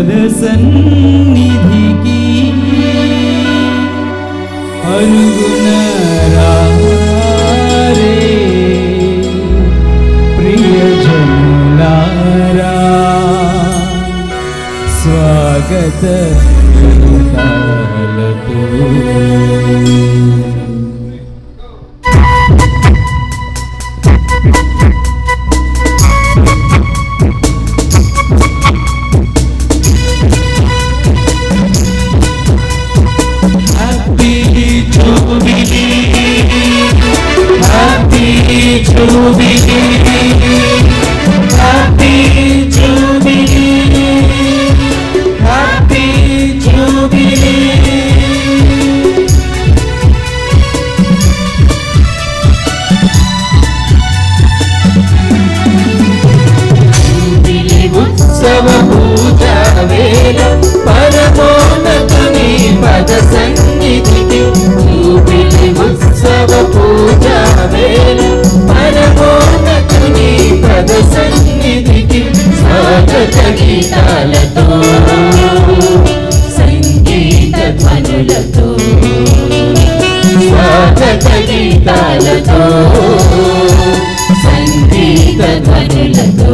పద సన్నిధికి అరుగున రారే ప్రియజనులారా స్వాగత గీతాలతో Happy Jubilee, Happy Jubilee, Happy Jubilee, Happy Jubilee. జూబిలి ఉత్సవ పూజ వేళ పరమోన్నతుని పద సన్నిధికి జూబిలి ఉత్సవ పూజ వేళ పరమోన్నతుని పద సన్నిధికి స్వాగత గీతాలతో సంగీత ధ్వనులతో స్వాగత గీతాలతో సంగీత ధ్వనులతో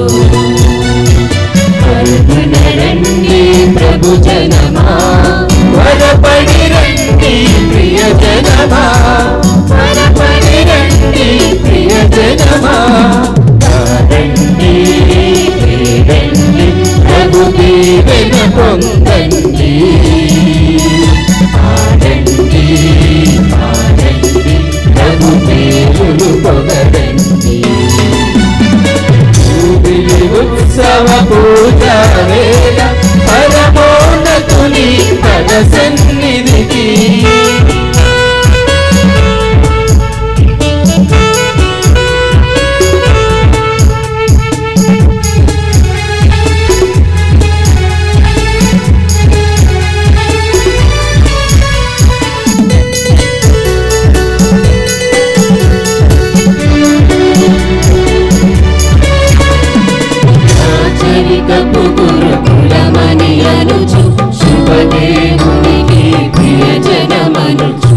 పరుగున రండి ప్రభు జనమా వరపడి రండి ప్రియ జనమా వరపడి రండి ప్రియ జనమా రండి రండి ప్రభు దీవెన పొందండి ఆడండి ఆడండి ప్రభు పేరులు పొగడండి జూబిలి ఉత్సవ పూజ వేళ పరమోన్నతుని పద సన్నిధికి ఆచరికపు గురుకులమని అనుచు శుభదేవునికి ప్రియజనమనుచు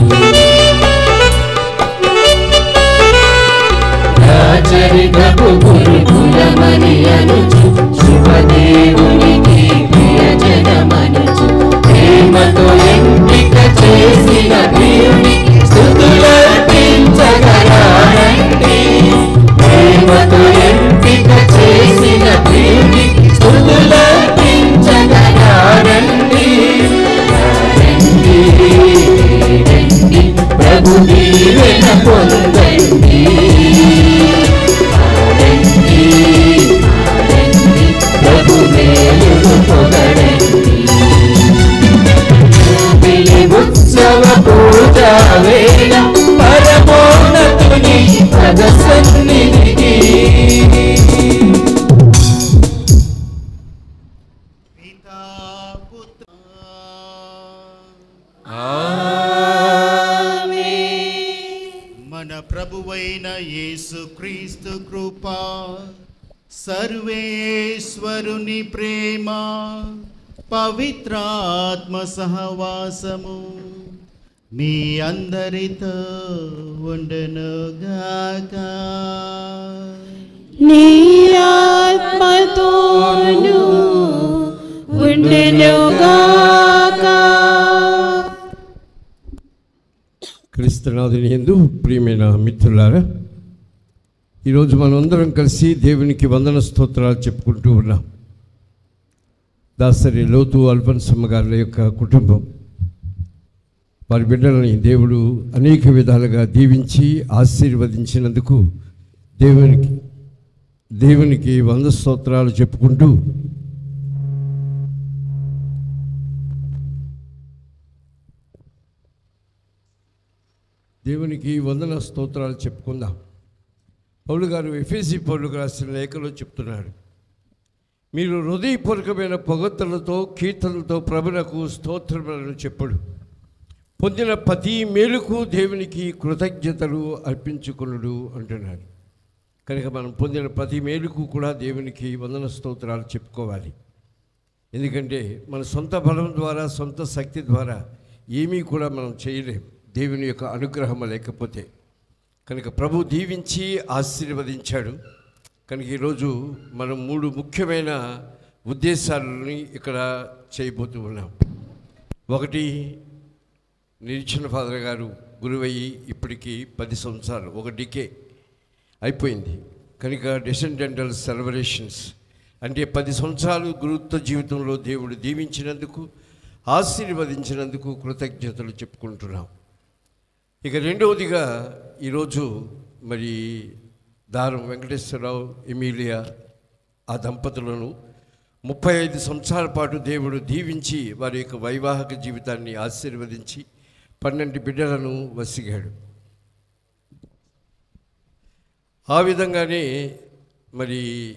రాచరికపు గురుకులమని అనుచు శుభదేవునికి ప్రియజనమనుచు ప్రేమతో ఎంపిక చేసిన ప్రియునికి స్థుతులర్పించగలారండి ప్రేమతో ఎంపిక చేసిన ప్రియుని స్థుతులర్పించగలారండి రండి, రండి, ప్రభు దీవెన పొందండి ఆడండి, ఆడండి, ప్రభు మేలును పొగడండి జూబిలి ఉత్సవ పూజ వేళ పరమోన్నతుని పద సన్నిధికి పితా పుత్ర మన ప్రభువైన యేసు క్రీస్తు కృప సర్వేశ్వరుని ప్రేమ పవిత్రాత్మ సహవాసము మీ అందరితో ఉండనుగాక నీ ఆత్మతోను ఉండెనుగాక క్రీస్తునాథుని ఎందు ప్రియమైన మిత్రులారా ఈరోజు మనందరం కలిసి దేవునికి వందన స్తోత్రాలు చెప్పుకుంటూ ఉన్నాం దాసరి లోతు అల్పన్సమ్మ గారి యొక్క కుటుంబం వారి బిడ్డలని దేవుడు అనేక విధాలుగా దీవించి ఆశీర్వదించినందుకు దేవునికి దేవునికి వంద స్తోత్రాలు చెప్పుకుంటూ దేవునికి వందన స్తోత్రాలు చెప్పుకుందాం పౌలు గారు ఎఫ్ఎసి పౌలుకు రాసిన లేఖలో చెప్తున్నాడు మీరు హృదయపూర్వకమైన పొగత్తలతో కీర్తనలతో ప్రభునకు స్తోత్రములను చెప్పుడు పొందిన ప్రతి మేలుకు దేవునికి కృతజ్ఞతలు అర్పించుకునుడు అంటున్నాడు కనుక మనం పొందిన ప్రతి మేలుకు కూడా దేవునికి వందన స్తోత్రాలు చెప్పుకోవాలి ఎందుకంటే మన సొంత బలం ద్వారా సొంత శక్తి ద్వారా ఏమీ కూడా మనం చేయలేం దేవుని యొక్క అనుగ్రహం లేకపోతే కనుక ప్రభు దీవించి ఆశీర్వదించాడు కనుక ఈరోజు మనం మూడు ముఖ్యమైన ఉద్దేశాలని ఇక్కడ చేయబోతూ ఉన్నాం ఒకటి నిరీక్షణ ఫాదర్ గారు గురువయ్యి ఇప్పటికి పది సంవత్సరాలు ఒక డికే అయిపోయింది కనుక డెసెండెంటల్ సెలబ్రేషన్స్ అంటే పది సంవత్సరాలు గురుత్వ జీవితంలో దేవుడు దీవించినందుకు ఆశీర్వదించినందుకు కృతజ్ఞతలు చెప్పుకుంటున్నాం ఇక రెండవదిగా ఈరోజు మరి దారం వెంకటేశ్వరరావు ఎమీలియా ఆ దంపతులను ముప్పై ఐదు సంవత్సరాల పాటు దేవుడు దీవించి వారి యొక్క వైవాహిక జీవితాన్ని ఆశీర్వదించి పన్నెండు బిడ్డలను వసిగాడు ఆ విధంగానే మరి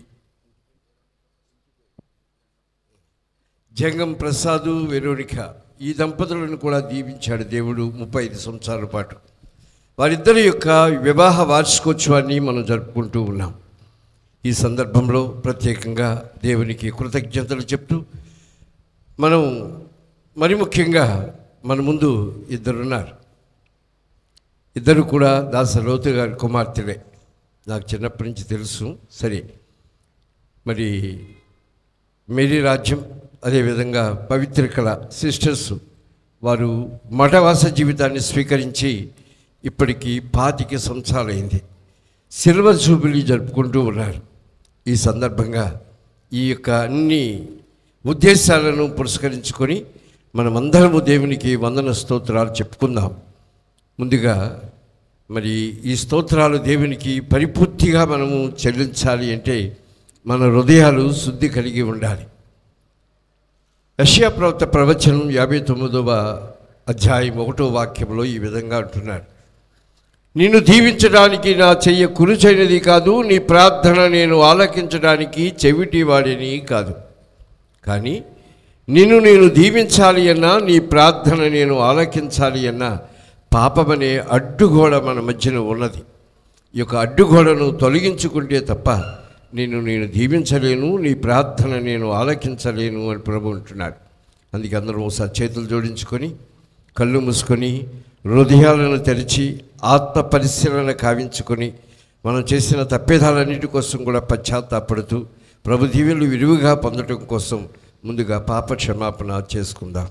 జంగం ప్రసాదు వెరోనిక ఈ దంపతులను కూడా దీవించాడు దేవుడు ముప్పై ఐదు సంవత్సరాల పాటు వారిద్దరి యొక్క వివాహ వార్షికోత్సవాన్ని మనం జరుపుకుంటూ ఉన్నాం ఈ సందర్భంలో ప్రత్యేకంగా దేవునికి కృతజ్ఞతలు చెప్తూ మనం మరి ముఖ్యంగా మన ముందు ఇద్దరున్నారు ఇద్దరు కూడా దాస లోతు గారి కుమార్తెలే నాకు చిన్నప్పటి నుంచి తెలుసు సరే మరి మేరీ రాజ్యం అదేవిధంగా పవిత్ర కళ సిస్టర్స్ వారు మఠవాస జీవితాన్ని స్వీకరించి ఇప్పటికి పాతిక సంవత్సరాలైంది సిల్వర్ జూబిలీ జరుపుకుంటూ ఉన్నారు ఈ సందర్భంగా ఈ యొక్క అన్ని ఉద్దేశాలను పురస్కరించుకొని మనమందరము దేవునికి వందన స్తోత్రాలు చెప్పుకుందాం ముందుగా మరి ఈ స్తోత్రాలు దేవునికి పరిపూర్తిగా మనము చెల్లించాలి అంటే మన హృదయాలు శుద్ధి కలిగి ఉండాలి రష్యా ప్రవక్త ప్రవచనం యాభై తొమ్మిదవ అధ్యాయం ఒకటో వాక్యంలో ఈ విధంగా అంటున్నాడు నిన్ను దీవించడానికి నా చెయ్య కురుచైనది కాదు నీ ప్రార్థన నేను ఆలకించడానికి చెవిటి వాడిని కాదు కానీ నిన్ను నేను దీవించాలి అన్నా నీ ప్రార్థన నేను ఆలకించాలి అన్నా పాపమనే అడ్డుగోడ మన మధ్యన ఉన్నది ఈ యొక్క అడ్డుగోడను తొలగించుకుంటే తప్ప నిన్ను నేను దీవించలేను నీ ప్రార్థన నేను ఆలకించలేను అని ప్రభు అంటున్నాడు అందుకే అందరం ఒకసారి చేతులు జోడించుకొని కళ్ళు మూసుకొని హృదయాలను తెరిచి ఆత్మ పరిశీలన కావించుకొని మనం చేసిన తప్పేదాలన్నిటి కోసం కూడా పశ్చాత్తాపడుతూ ప్రభు దీవెలు విరివిగా పొందటం కోసం ముందుగా పాప క్షమాపణ చేసుకుందాం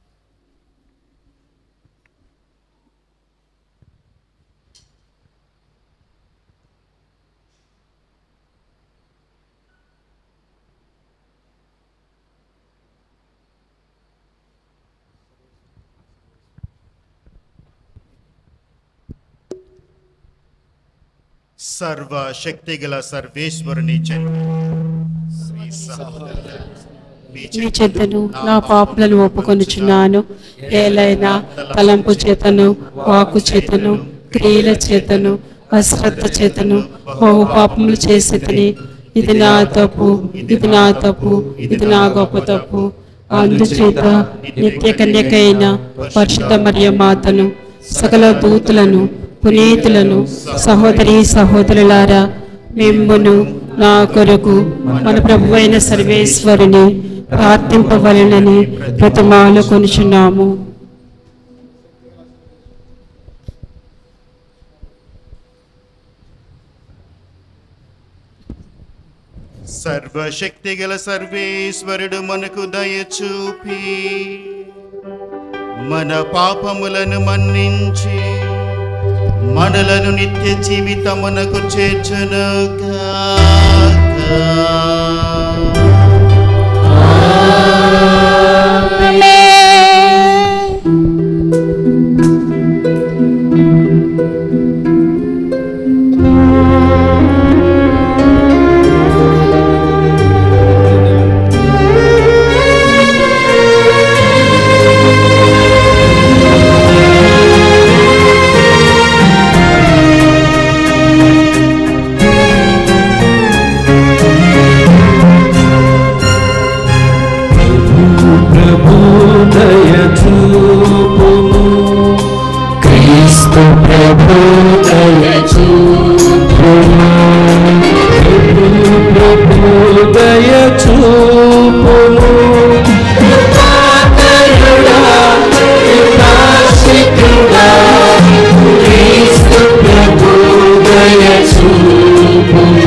సర్వ శక్తి గల సర్వేశ్వరుని చెంత శ్రీ సహోదరుల మీ నీ చెంత చెంతను నా పాపులను ఒప్పుకొనుచున్నాను ఏలైనా తలంపు చేతను వాకు చేతను క్రియల చేతను అశ్రద్ధ చేతను బహు పాపములు చేసేతని ఇది నా తప్పు ఇది నా తప్పు ఇది నా గొప్ప తప్పు అందుచేత నిత్య కన్యకైన పరిశుద్ధ మరియ మాతను సకల దూతులను పునీతులను సహోదరి సహోదరులారా మిమ్మును నా కొరకు మన ప్రభువైన సర్వేశ్వరుని ప్రార్థింపవలనని ప్రతిమాలు కొనుచున్నాము సర్వశక్తి గల సర్వేశ్వరుడు మనకు దయ చూపి మన పాపములను మన్నించి మనలను నిత్య జీవితమునకు చేర్చునుగాక ప్రభుదయ చూపుము క్రీస్తు ప్రభుదయ చూపుము ప్రభుదయ చూపుము దయ చూపుము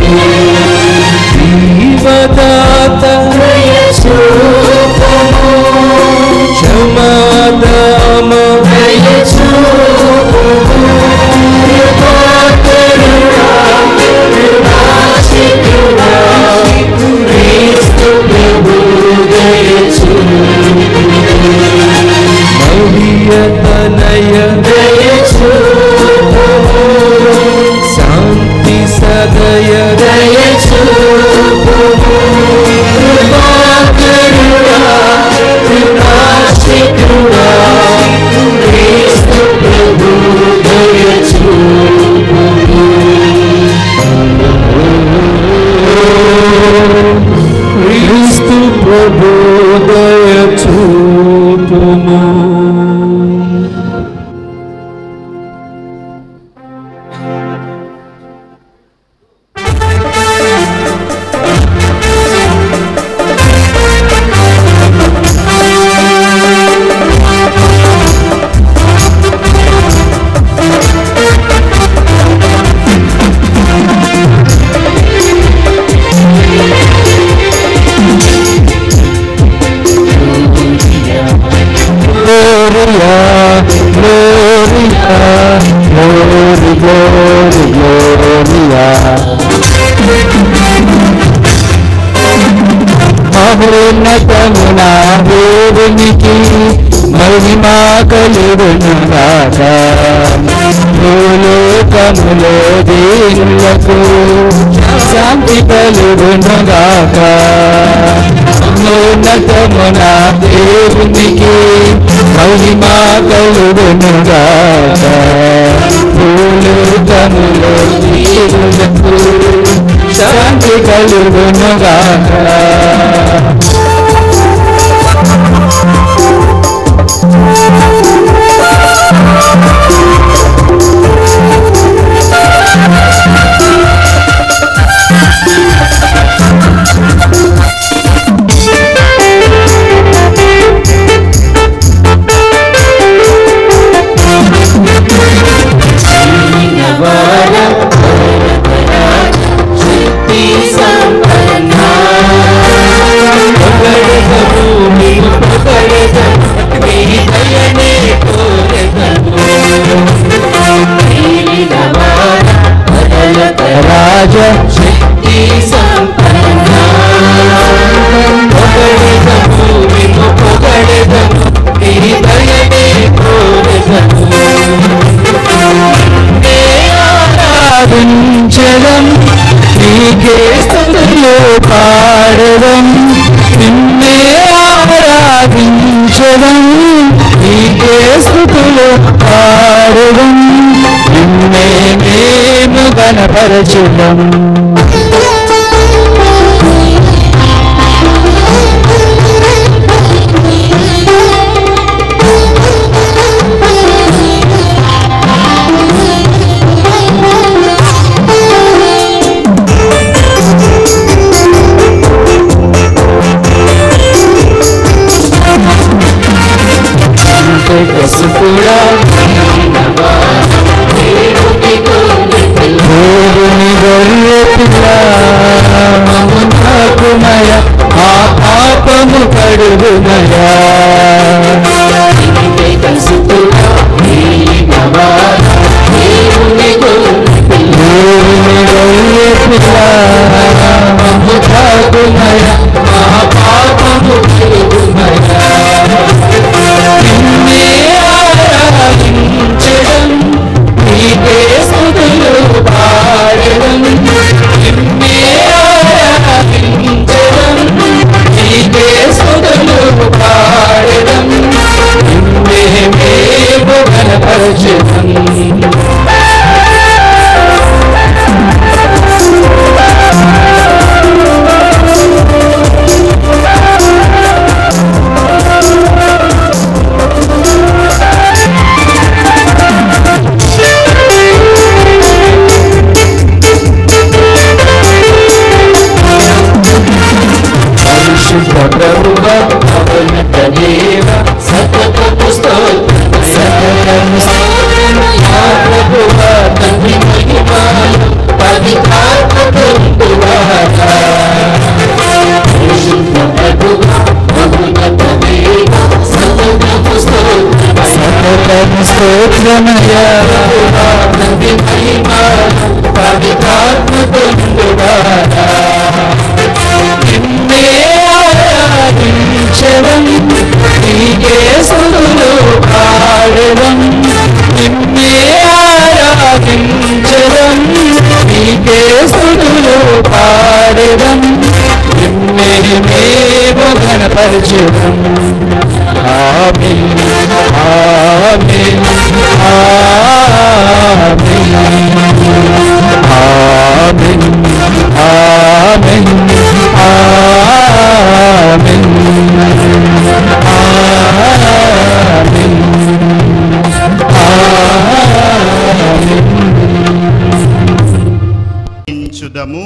జీవదాత దయ చూపుము క్షమాదామ దయ చూపుము కృపాకరుడా కృపాశిఖుడా క్రీస్తు ప్రభు దయ చూపుము మహియతనయ దయ చూపుము శాంతి సదయ దయ చూపుము కృపాకరుడా కృపాశిఖుడా క్రీస్తు ప్రభు దయ చూపుము క్రీస్తు ప్రభు దయ చూపుము Gloria, Gloria, Glory, Glory, Gloria. మహోన్నతమున దేవునికి మహిమా కలుగును గాక భూలోకములో దీనులకు శాంతి కలుగును గాక మహోన్నతమున దేవునికి మహిమా కలుగును గాక భూలోకములో దీనులకు శాంతి కలుగును గాక శక్తి సంపన్న మీ దయనే కోరెదము నీలినవాడ వదలకరా రాజ శక్తి సంపన్న పొగడెదము మేము పొగడెదము నీ దయనే కోరెదము నే ఆరాధించడం నీకే స్థుతులు పాడడం నిన్నే ఆరాధించడం నీకే స్థుతులు పాడడం నిన్నే మేము కనపరచడం కూడా దేవుని గొర్రె పిల్ల నాకుమయ ఆ పాపము కడుగునయా దేవుని గొర్రె పిల్ల నాకుమయ ఆ పాపము కడుగునయా నిన్నే ఆరాధించడం నీకే స్తుతులు పాడడం నిన్నే ఆరాధించడం నీకే స్తుతులు పాడడం నిన్నే మేము బలపరచడం పరిశుద్ధ ప్రభువ అవనత దేవ సతతపు స్తోత్రం సకలము ప్రభువ తండ్రి మహిమ సకలము స్తోత్రమయ్యా నిన్నే ఆరాధించడం నీకే స్తుతులు పాడడం నిన్నే ఆరాధించడం నీకే స్తుతులు పాడడం నిన్నే మేము గణపరచడం ఆమేన్ ఆమేన్ ఆమేన్ ఆమేన్ ఆమేన్ ఆమేన్ ఆమేన్ చుదము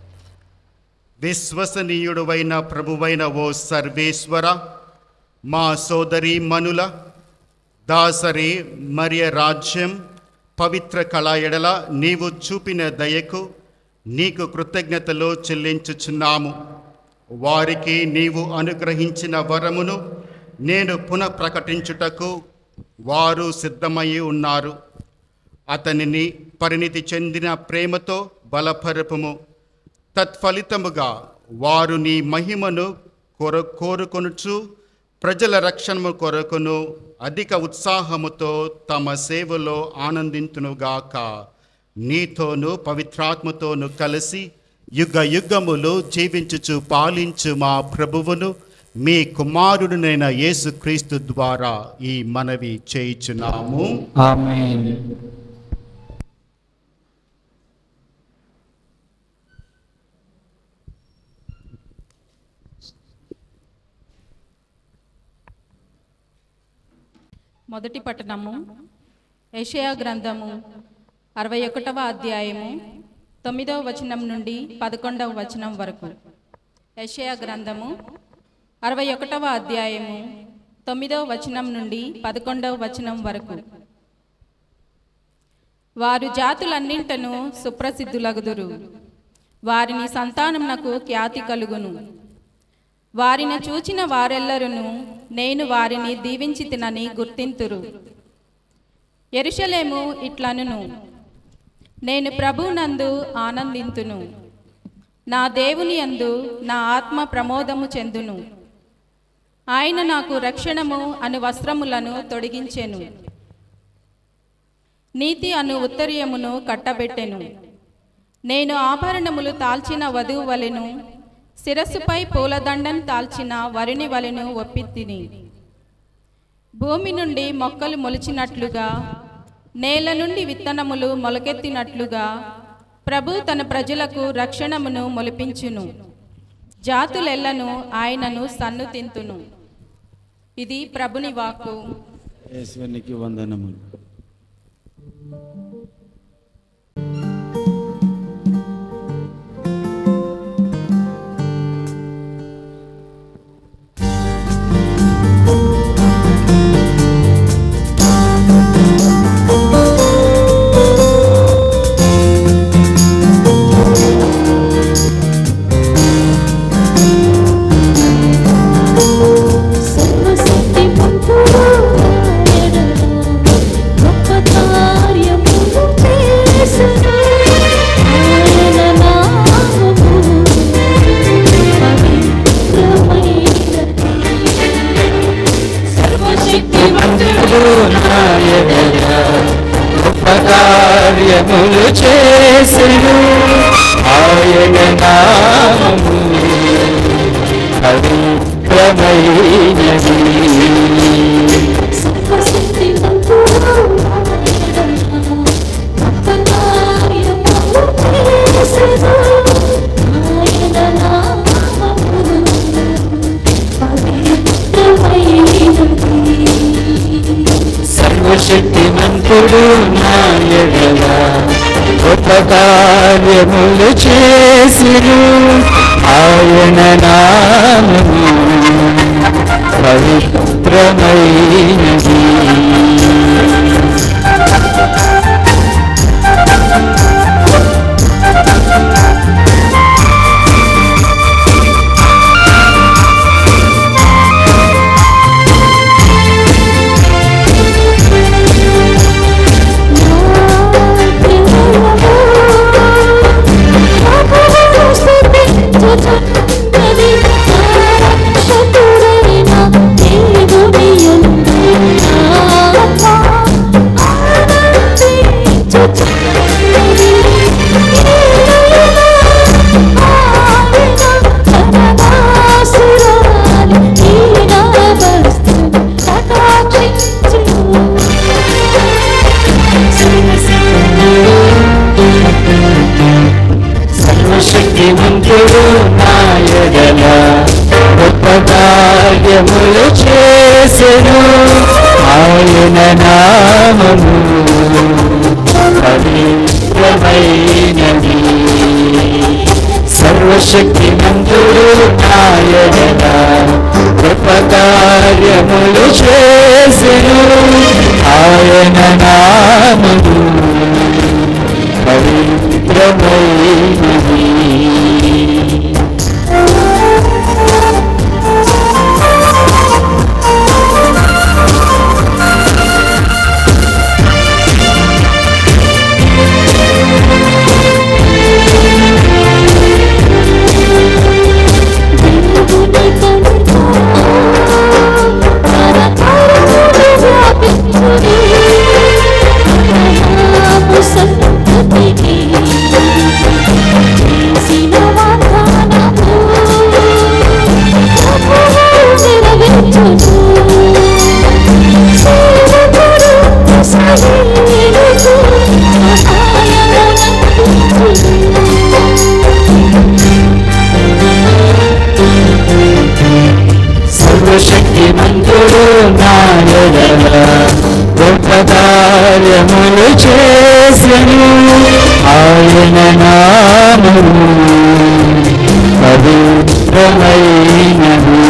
విశ్వసనీయుడువైన ప్రభువైన ఓ సర్వేశ్వర మా సోదరి మనుల దాసరి మరియ రాజ్యం పవిత్ర కళ ఎడల నీవు చూపిన దయకు నీకు కృతజ్ఞతలు చెల్లించుచున్నాము వారికి నీవు అనుగ్రహించిన వరమును నేను పునః ప్రకటించుటకు వారు సిద్ధమై ఉన్నారు అతనిని పరిణితి చెందిన ప్రేమతో బలపరపుము తత్ఫలితముగా వారు నీ మహిమను కొర కోరుకొనుచు ప్రజల రక్షణ కొరకును అధిక ఉత్సాహముతో తమ సేవలో ఆనందింతునుగాక నీతోను పవిత్రాత్మతోను కలిసి యుగ యుగములు జీవించుచు పాలించు మా ప్రభువును మీ కుమారుడునైన యేసుక్రీస్తు ద్వారా ఈ మనవి చేయుచున్నాము ఆమేన్ మొదటి పట్టణము యెషయా గ్రంథము అరవై ఒకటవ అధ్యాయము తొమ్మిదవ వచనం నుండి పదకొండవ వచనం వరకు యెషయా గ్రంథము అరవై ఒకటవ అధ్యాయము తొమ్మిదవ వచనం నుండి పదకొండవ వచనం వరకు వారు జాతులన్నింటను సుప్రసిద్ధులగుదురు వారిని సంతానమునకు ఖ్యాతి కలుగును వారిని చూచిన వారెల్లరును నేను వారిని దీవించి తినని గుర్తింతురు ఎరుషలేము ఇట్లనును నేను ప్రభునందు ఆనందింతును నా దేవుని యందు నా ఆత్మ ప్రమోదము చెందును ఆయన నాకు రక్షణము అను వస్త్రములను తొడిగించెను నీతి అను ఉత్తరీయమును కట్టబెట్టెను నేను ఆభరణములు తాల్చిన వధువు వలెను శిరస్సుపై పూలదండం తాల్చిన వరుని వలెను ఒప్పితిని భూమి నుండి మొక్కలు మొలిచినట్లుగా నేల నుండి విత్తనములు మొలకెత్తినట్లుగా ప్రభు తన ప్రజలకు రక్షణమును మొలిపించును జాతులెల్లను ఆయనను సన్నుతింతును ఇది ప్రభుని వాక్కు ఈశ్వరునికి వందనములు సర్వశక్తి మంతుడు గొప్ప కార్యములు చేసిన ఆయన నామము పవిత్రమైనది సర్వశక్తి మంతుడు నా ఎడల గొప్ప కార్యములు చేసెను ఆయన నామము పవిత్రమైనది సర్వశక్తి మంతుడు గొప్ప కార్యములు చేసిన ఆయన నామము పవిత్రమైనది సర్వశక్తిమంతుడు నా ఎడల గొప్ప కార్యములు చేసిరు ఆయన నామము పవిత్రమైనది కార్యములు చేసెను ఆయన నామము పవిత్రమైనది సర్వశక్తి మంతుడు నాయన గొప్ప కార్యములు చేసెను ఆయన నామము పవిత్రమైనది దేవుని కనుక నరకారములు వ్యాపించుని నామము సంతతిని చేసిన వాగ్దానము ప్రభువు నెరవేర్చును. సేవకుడు ఇశ్రాయేలుకు సహాయమునందించును. సర్వశక్తి మంతుడు నాయన గొప్ప కార్యములు చేసెను ఆయన నామము పవిత్రమైనది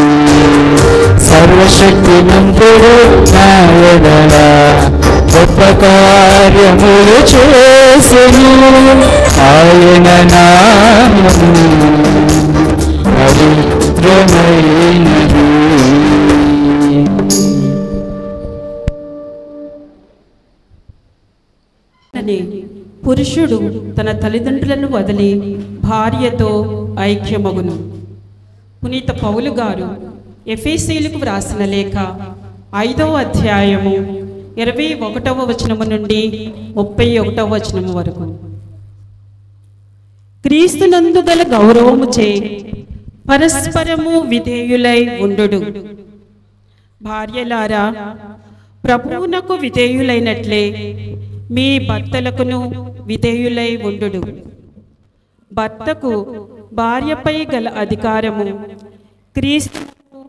సర్వశక్తి మంతుడు నాయన గొప్ప కార్యములు చేసెను ఆయన నామము పవిత్రమైనది అని పురుషుడు తన తల్లిదండ్రులను వదిలి భార్యతో ఐక్యమగును పునీత పౌలు గారు ఎఫేసీలకు వ్రాసిన లేఖ ఐదవ అధ్యాయము ఇరవై ఒకటవ వచనము నుండి ముప్పై ఒకటవ వచనము వరకు క్రీస్తునందు గల గౌరవము చే పరస్పరము విధేయులై ఉండుడు భార్యలారా ప్రభువునకు విధేయులైనట్లే మీ భర్తలకును విధేయులై ఉండుడు భర్తకు భార్యపై గల అధికారము క్రీస్తునకు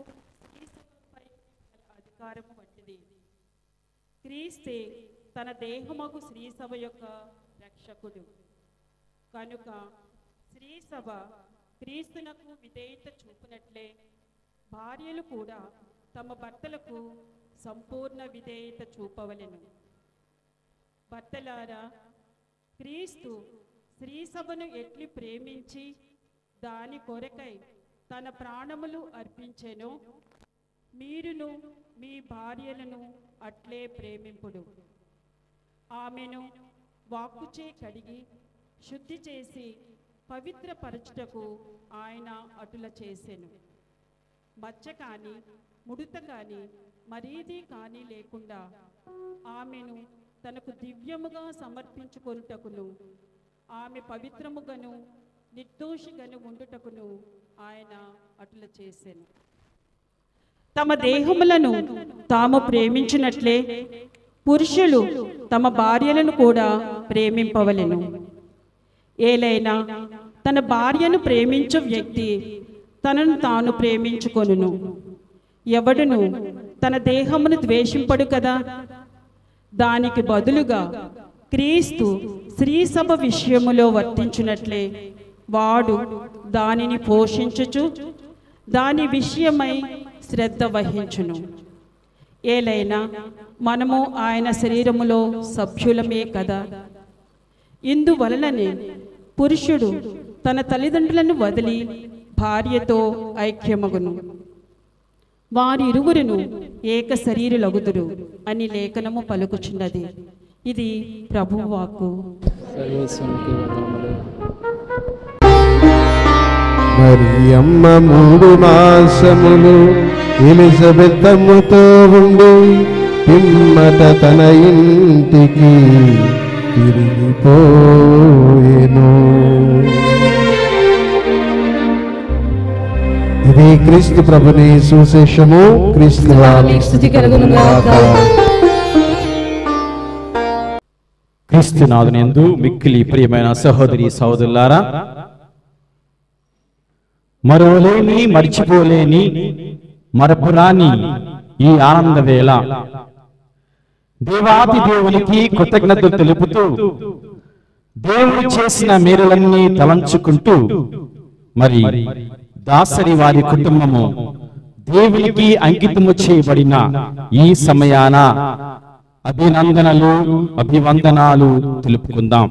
అధికారము వంటిది క్రీస్తే తన దేహమగు శ్రీసభ యొక్క రక్షకుడు కనుక శ్రీసభ క్రీస్తునకు విధేయత చూపినట్లే భార్యలు కూడా తమ భర్తలకు సంపూర్ణ విధేయత చూపవలెను భర్తలారా క్రీస్తు స్త్రీ సభను ఎట్లు ప్రేమించి దాని కొరకై తన ప్రాణములు అర్పించెను మీరును మీ భార్యలను అట్లే ప్రేమింపుడు ఆమెను వాక్కుచే కడిగి శుద్ధి చేసి పవిత్రపరచుటకు ఆయన అటుల చేసెను మచ్చ కానీ ముడత కానీ మరీది కానీ లేకుండా ఆమెను తనకు దివ్యముగా సమర్పించుకొనుటకును ఆమె పవిత్రముగను నిర్దోషిగను ఉండుటకును ఆయన అటుల చేసెను తమ దేహములను తాము ప్రేమించినట్లే పురుషులు తమ భార్యలను కూడా ప్రేమింపవలెను ఏలైనా తన భార్యను ప్రేమించు వ్యక్తి తనను తాను ప్రేమించుకొనును ఎవడును తన దేహమును ద్వేషింపడు కదా దానికి బదులుగా క్రీస్తు స్త్రీ సభ విషయములో వర్తించినట్లే వాడు దానిని పోషించుచు దాని విషయమై శ్రద్ధ వహించును ఏలైనా మనము ఆయన శరీరములో సభ్యులమే కదా ఇందువలననే పురుషుడు తన తల్లిదండ్రులను వదిలి భార్యతో ఐక్యమగును వారిరువురును ఏక శరీరులగుదురు అని లేఖనము పలుకుచున్నది ఇది ప్రభువాకు సర్వేశ్వరునికి వందనములు మరి అమ్మ మూడు మాసములు ఎలిజబెత్తమ్మతో ఉండి పిమ్మట తన ఇంటికి తిరిగిపోయేను ఇది క్రీస్తు ప్రభుని సుశేషము క్రీస్తు వారి స్థుతి కలుగును గాక క్రీస్తునాథునందు మిక్కిలి ప్రియమైన సహోదరి సహోదరులారా మరోలేని మర్చిపోలేని మరపురాని ఈ ఆనంద వేళ దేవాది దేవునికి కృతజ్ఞతలు తెలుపుతూ దేవుడు చేసిన మేలులన్నీ తలంచుకుంటూ మరి దాసరి వారి కుటుంబము దేవునికి అంకితము చేయబడిన ఈ సమయాన అభినందనలు అభివందనాలు తెలుపుకుందాం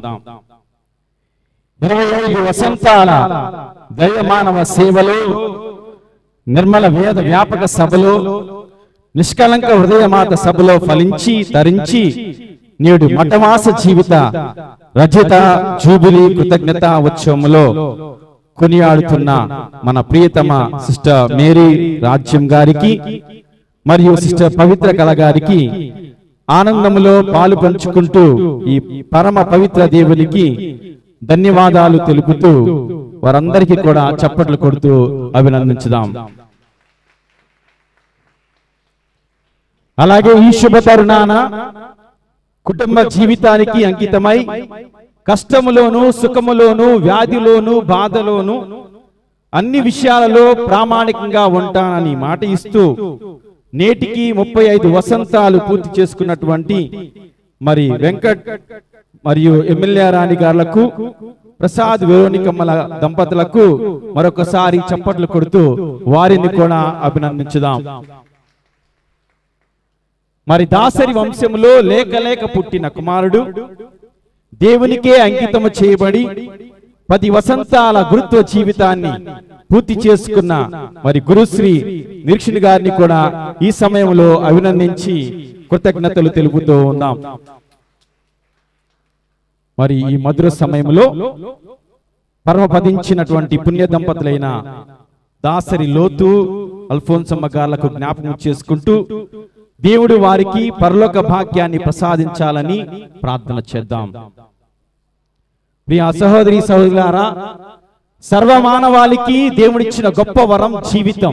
ఇరవై ఐదు వసంతాల దైవమానవ సేవలో నిర్మల వేద వ్యాపక సభలో నిష్కలంక హృదయమాత సభలో ఫలించి తరించి నేడు మఠవాస జీవిత రజత జూబిలీ కృతజ్ఞత ఉత్సవములో కొనియాడుతున్న మన ప్రియతమ సిస్టర్ మేరీ రాజ్యం గారికి మరియు సిస్టర్ పవిత్ర కళ గారికి ఆనందములో పాలు పంచుకుంటూ ఈ పరమ పవిత్ర దేవునికి ధన్యవాదాలు తెలుపుతూ వారందరికీ కూడా చప్పట్లు కొడుతూ అభినందించుదాం అలాగే ఈ శుభ తరుణాన కుటుంబ జీవితానికి అంకితమై కష్టములోను సుఖములోను వ్యాధిలోను బాధలోను అన్ని విషయాలలో ప్రామాణికంగా ఉంటానని మాట ఇస్తూ నేటికి ముప్పై ఐదు వసంతాలు పూర్తి చేసుకున్నటువంటి మరి వెంకట్ మరియు ఎమ్మెల్యే రాణి గారులకు ప్రసాద్ వెరోనికమ్మల దంపతులకు మరొకసారి చప్పట్లు కొడుతూ వారిని కూడా అభినందించుదాం మరి దాసరి వంశములో లేక లేక పుట్టిన కుమారుడు దేవునికే అంకితము చేయబడి పది వసంతాల గురుత్వ జీవితాన్ని పూర్తి చేసుకున్న మరి గురుశ్రీ నిరీక్షణ గారిని కూడా ఈ సమయంలో అభినందించి కృతజ్ఞతలు తెలుపుతూ ఉన్నాం మరి ఈ మధుర సమయంలో పరమపదించినటువంటి పుణ్య దంపతులైన దాసరి లోతు అల్ఫోన్సమ్మ గార్లకు జ్ఞాపకం చేసుకుంటూ దేవుడు వారికి పరలోక భాగ్యాన్ని ప్రసాదించాలని ప్రార్థన చేద్దాం ప్రియ సహోదరి సహోదరులారా సర్వమానవాళికి దేవుడిచ్చిన గొప్ప వరం జీవితం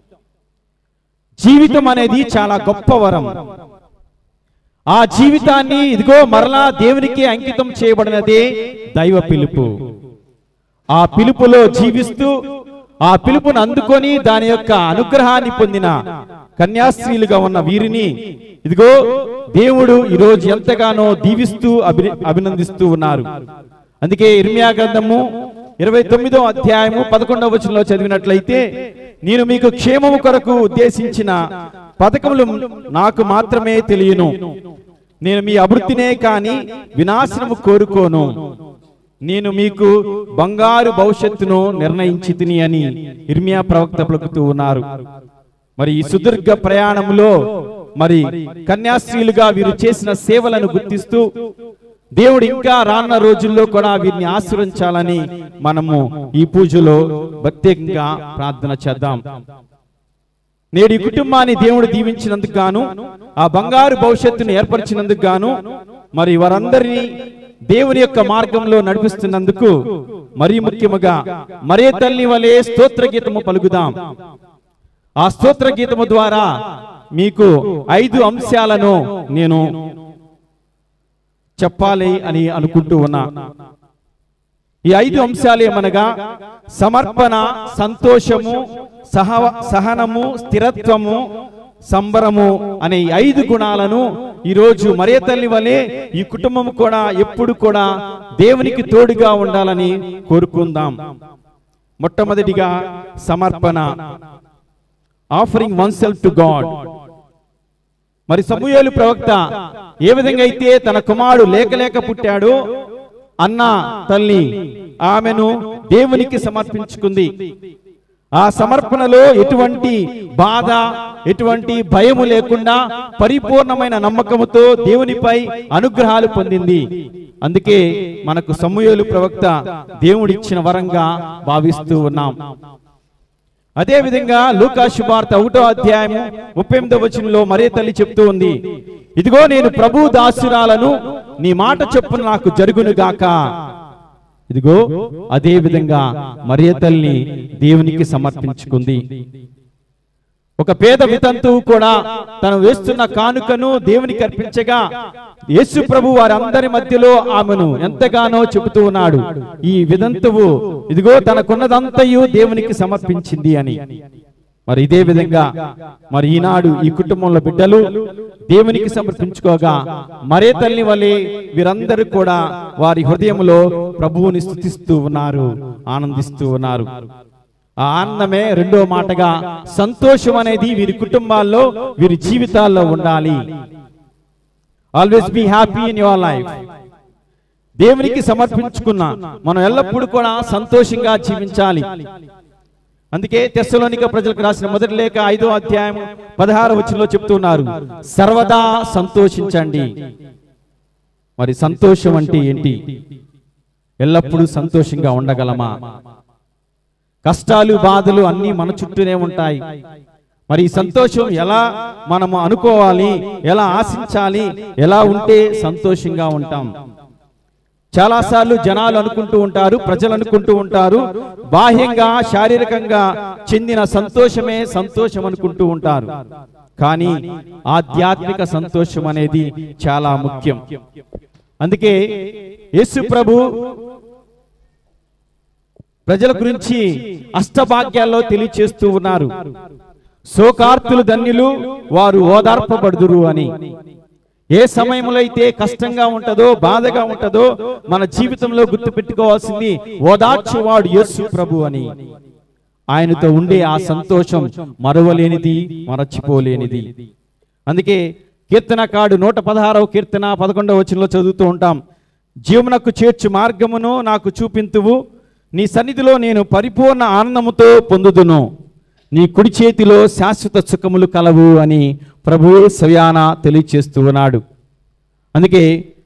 జీవితం అనేది చాలా గొప్ప వరం ఆ జీవితాన్ని ఇదిగో మరలా దేవునికి అంకితం చేయబడినదే దైవ పిలుపు ఆ పిలుపులో జీవిస్తూ ఆ పిలుపును అందుకొని దాని యొక్క అనుగ్రహాన్ని పొందిన కన్యాస్త్రీలుగా ఉన్న వీరిని ఇదిగో దేవుడు ఈరోజు ఎంతగానో దీవిస్తూ అభి అభినందిస్తూ ఉన్నారు అందుకే ఇర్మియా గ్రంథము ఇరవై తొమ్మిదో అధ్యాయము పదకొండవ వచనంలో చదివినట్లయితే నేను మీకు క్షేమము కొరకు ఉద్దేశించిన పథకములు నాకు మాత్రమే తెలియను నేను మీ అభివృద్ధినే కాని వినాశనము కోరుకోను నేను మీకు బంగారు భవిష్యత్తును నిర్ణయించి తిని అని ఇర్మియా ప్రవక్త పలుకుతూ ఉన్నారు మరి ఈ సుదీర్ఘ ప్రయాణంలో మరి కన్యాస్త్రీలుగా వీరు చేసిన సేవలను గుర్తిస్తూ దేవుడు ఇంకా రానున్న రోజుల్లో కూడా వీరిని ఆశ్రయించాలని మనము ఈ పూజలో ప్రత్యేకంగా ప్రార్థన చేద్దాం నేడు ఈ కుటుంబాన్ని దేవుడు దీవించినందుకు గాను ఆ బంగారు భవిష్యత్తును ఏర్పరిచినందుకు గాను మరి వారందరినీ దేవుని యొక్క మార్గంలో నడిపిస్తున్నందుకు మరి ముఖ్యముగా మరే తల్లి వలె స్తోత్ర గీతము పలుకుదాం ఆ స్తోత్ర గీతము ద్వారా మీకు ఐదు అంశాలను నేను చెప్పాలి అని అనుకుంటూ ఉన్నా ఈ ఐదు అంశాలు ఏమనగా సమర్పణ సంతోషము సహ సహనము స్థిరత్వము సంబరము అనే ఈ ఐదు గుణాలను ఈరోజు మరే తల్లి వలె ఈ కుటుంబం కూడా ఎప్పుడు కూడా దేవునికి తోడుగా ఉండాలని కోరుకుందాం మొట్టమొదటిగా సమర్పణ offering oneself to God మరి సమూయేలు ప్రవక్త ఏ విధంగా అయితే తన కుమారుడు లేక లేక పుట్టాడో అన్న తల్లి ఆమెను దేవునికి సమర్పించుకుంది ఆ సమర్పణలో ఎటువంటి బాధ ఎటువంటి భయము లేకుండా పరిపూర్ణమైన నమ్మకముతో దేవునిపై అనుగ్రహాలు పొందింది అందుకే మనకు సమూయేలు ప్రవక్త దేవుడిచ్చిన వరంగా భావిస్తూ ఉన్నాం అదే విధంగా లూకా శుభార్త ఒకటో అధ్యాయము ముప్పై ఎనిమిదో వచనంలో మరే తల్లి చెప్తూ ఉంది ఇదిగో నేను ప్రభు దాసురాలను నీ మాట చొప్పున నాకు జరుగును గాక ఇదిగో అదే విధంగా మరియ తల్లి దేవునికి సమర్పించుకుంది ఒక పేద వితంతువు కూడా తను వేస్తున్న కానుకను దేవునికి అర్పించగా యేసు ప్రభు వారందరి మధ్యలో ఆమెను ఎంతగానో చెబుతూ ఉన్నాడు ఈ విదంతువు ఇదిగో తనకున్నదంతయు దేవునికి సమర్పించింది అని మరి ఇదే విధంగా మరి ఈనాడు ఈ కుటుంబంలో బిడ్డలు దేవునికి సమర్పించుకోగా మరే తల్లి వలె వీరందరూ కూడా వారి హృదయంలో ప్రభువుని స్థుతిస్తూ ఉన్నారు ఆనందిస్తూ ఉన్నారు ఆ ఆనందమే రెండో మాటగా సంతోషం అనేది వీరి కుటుంబాల్లో వీరి జీవితాల్లో ఉండాలి always be happy in your life దేవునికి సమర్పించుకున్న మనం ఎల్లప్పుడూ కూడా సంతోషంగా జీవించాలి అందుకే తెస్సలోనిక ప్రజలకు రాసిన మొదటి లేఖ ఐదో అధ్యాయం పదహారు వచనంలో చెప్తున్నారు సర్వదా సంతోషించండి మరి సంతోషం అంటే ఏంటి ఎల్లప్పుడూ సంతోషంగా ఉండగలమా కష్టాలు బాధలు అన్నీ మన చుట్టూనే ఉంటాయి మరి ఈ సంతోషం ఎలా మనము అనుకోవాలి ఎలా ఆశించాలి ఎలా ఉంటే సంతోషంగా ఉంటాం చాలాసార్లు జనాలు అనుకుంటూ ఉంటారు ప్రజలు అనుకుంటూ ఉంటారు బాహ్యంగా శారీరకంగా చెందిన సంతోషమే సంతోషం అనుకుంటూ ఉంటారు కానీ ఆధ్యాత్మిక సంతోషం అనేది చాలా ముఖ్యం అందుకే యేసు ప్రభు ప్రజల గురించి అష్టభాగ్యాల్లో తెలియచేస్తూ ఉన్నారు శోకార్తులు ధన్యులు వారు ఓదార్పబడుదురు అని ఏ సమయంలో అయితే కష్టంగా ఉంటుందో బాధగా ఉంటుందో మన జీవితంలో గుర్తు పెట్టుకోవాల్సింది ఓదార్చువాడు యేసు ప్రభు అని ఆయనతో ఉండే ఆ సంతోషం మరవలేనిది మరచిపోలేనిది అందుకే కీర్తనకాడు నూట పదహారవ కీర్తన పదకొండవ వచనంలో చదువుతూ ఉంటాం జీవనకు చేర్చు మార్గమును నాకు చూపింతువు నీ సన్నిధిలో నేను పరిపూర్ణ ఆనందముతో పొందుదును నీ కుడి చేతిలో శాశ్వత సుఖములు కలవు అని ప్రభువే స్వయాన తెలియచేస్తూ ఉన్నాడు అందుకే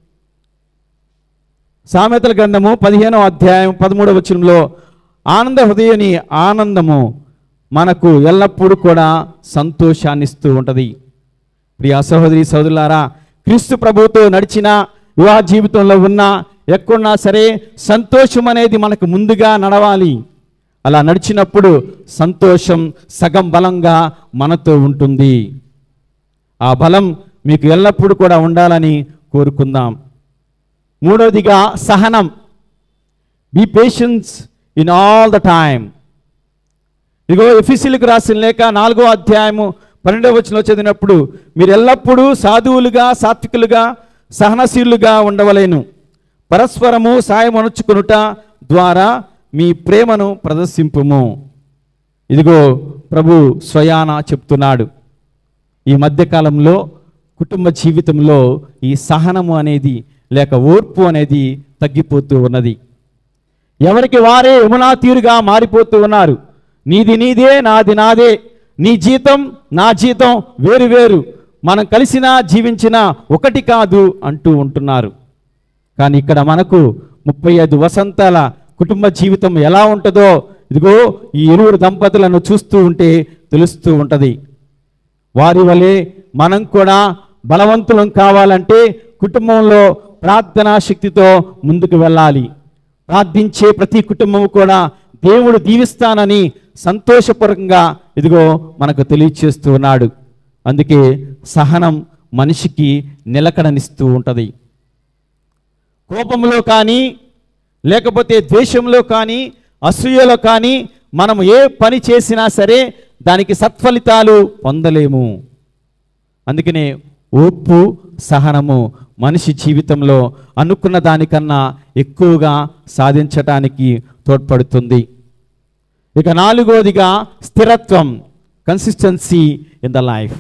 సామెతల గ్రంథము పదిహేనవ అధ్యాయం పదమూడవ వచనంలో ఆనంద హృదయని ఆనందము మనకు ఎల్లప్పుడూ కూడా సంతోషాన్నిస్తూ ఉంటది ప్రియా సహోదరి సోదరులారా క్రీస్తు ప్రభువుతో నడిచిన వివాహ జీవితంలో ఉన్న ఎక్కడున్నా సరే సంతోషం అనేది మనకు ముందుగా నడవాలి అలా నడిచినప్పుడు సంతోషం సగం బలంగా మనతో ఉంటుంది ఆ బలం మీకు ఎల్లప్పుడూ కూడా ఉండాలని కోరుకుందాం మూడవదిగా సహనం be patience in all the time ఇదిగో ఎఫీసీలకు రాసిన లేక నాలుగో అధ్యాయము పన్నెండవ వచనంలో చదివినప్పుడు మీరు ఎల్లప్పుడూ సాధువులుగా సాత్వికులుగా సహనశీలుగా ఉండవలేను పరస్పరము సాయం అనుచుకునుట ద్వారా మీ ప్రేమను ప్రదర్శింపుము ఇదిగో ప్రభు స్వయాన చెప్తున్నాడు ఈ మధ్యకాలంలో కుటుంబ జీవితంలో ఈ సహనము అనేది లేక ఓర్పు అనేది తగ్గిపోతూ ఉన్నది ఎవరికి వారే యమునా తీరుగా మారిపోతూ ఉన్నారు నీది నీదే నాది నాదే నీ జీతం నా జీతం వేరు వేరు మనం కలిసినా జీవించినా ఒకటి కాదు అంటూ ఉంటున్నారు కానీ ఇక్కడ మనకు ముప్పై ఐదు వసంతాల కుటుంబ జీవితం ఎలా ఉంటుందో ఇదిగో ఈ ఇరువురు దంపతులను చూస్తూ ఉంటే తెలుస్తూ ఉంటది వారి వలె మనం కూడా బలవంతులం కావాలంటే కుటుంబంలో ప్రార్థనా శక్తితో ముందుకు వెళ్ళాలి ప్రార్థించే ప్రతి కుటుంబం కూడా దేవుడు దీవిస్తానని సంతోషపూర్వకంగా ఇదిగో మనకు తెలియచేస్తూ ఉన్నాడు అందుకే సహనం మనిషికి నిలకడనిస్తూ ఉంటుంది కోపంలో కానీ లేకపోతే ద్వేషంలో కానీ అసూయలో కానీ మనం ఏ పని చేసినా సరే దానికి సత్ఫలితాలు పొందలేము అందుకనే ఓర్పు సహనము మనిషి జీవితంలో అనుకున్న దానికన్నా ఎక్కువగా సాధించటానికి తోడ్పడుతుంది ఇక నాలుగోదిగా స్థిరత్వం కన్సిస్టెన్సీ ఇన్ ద లైఫ్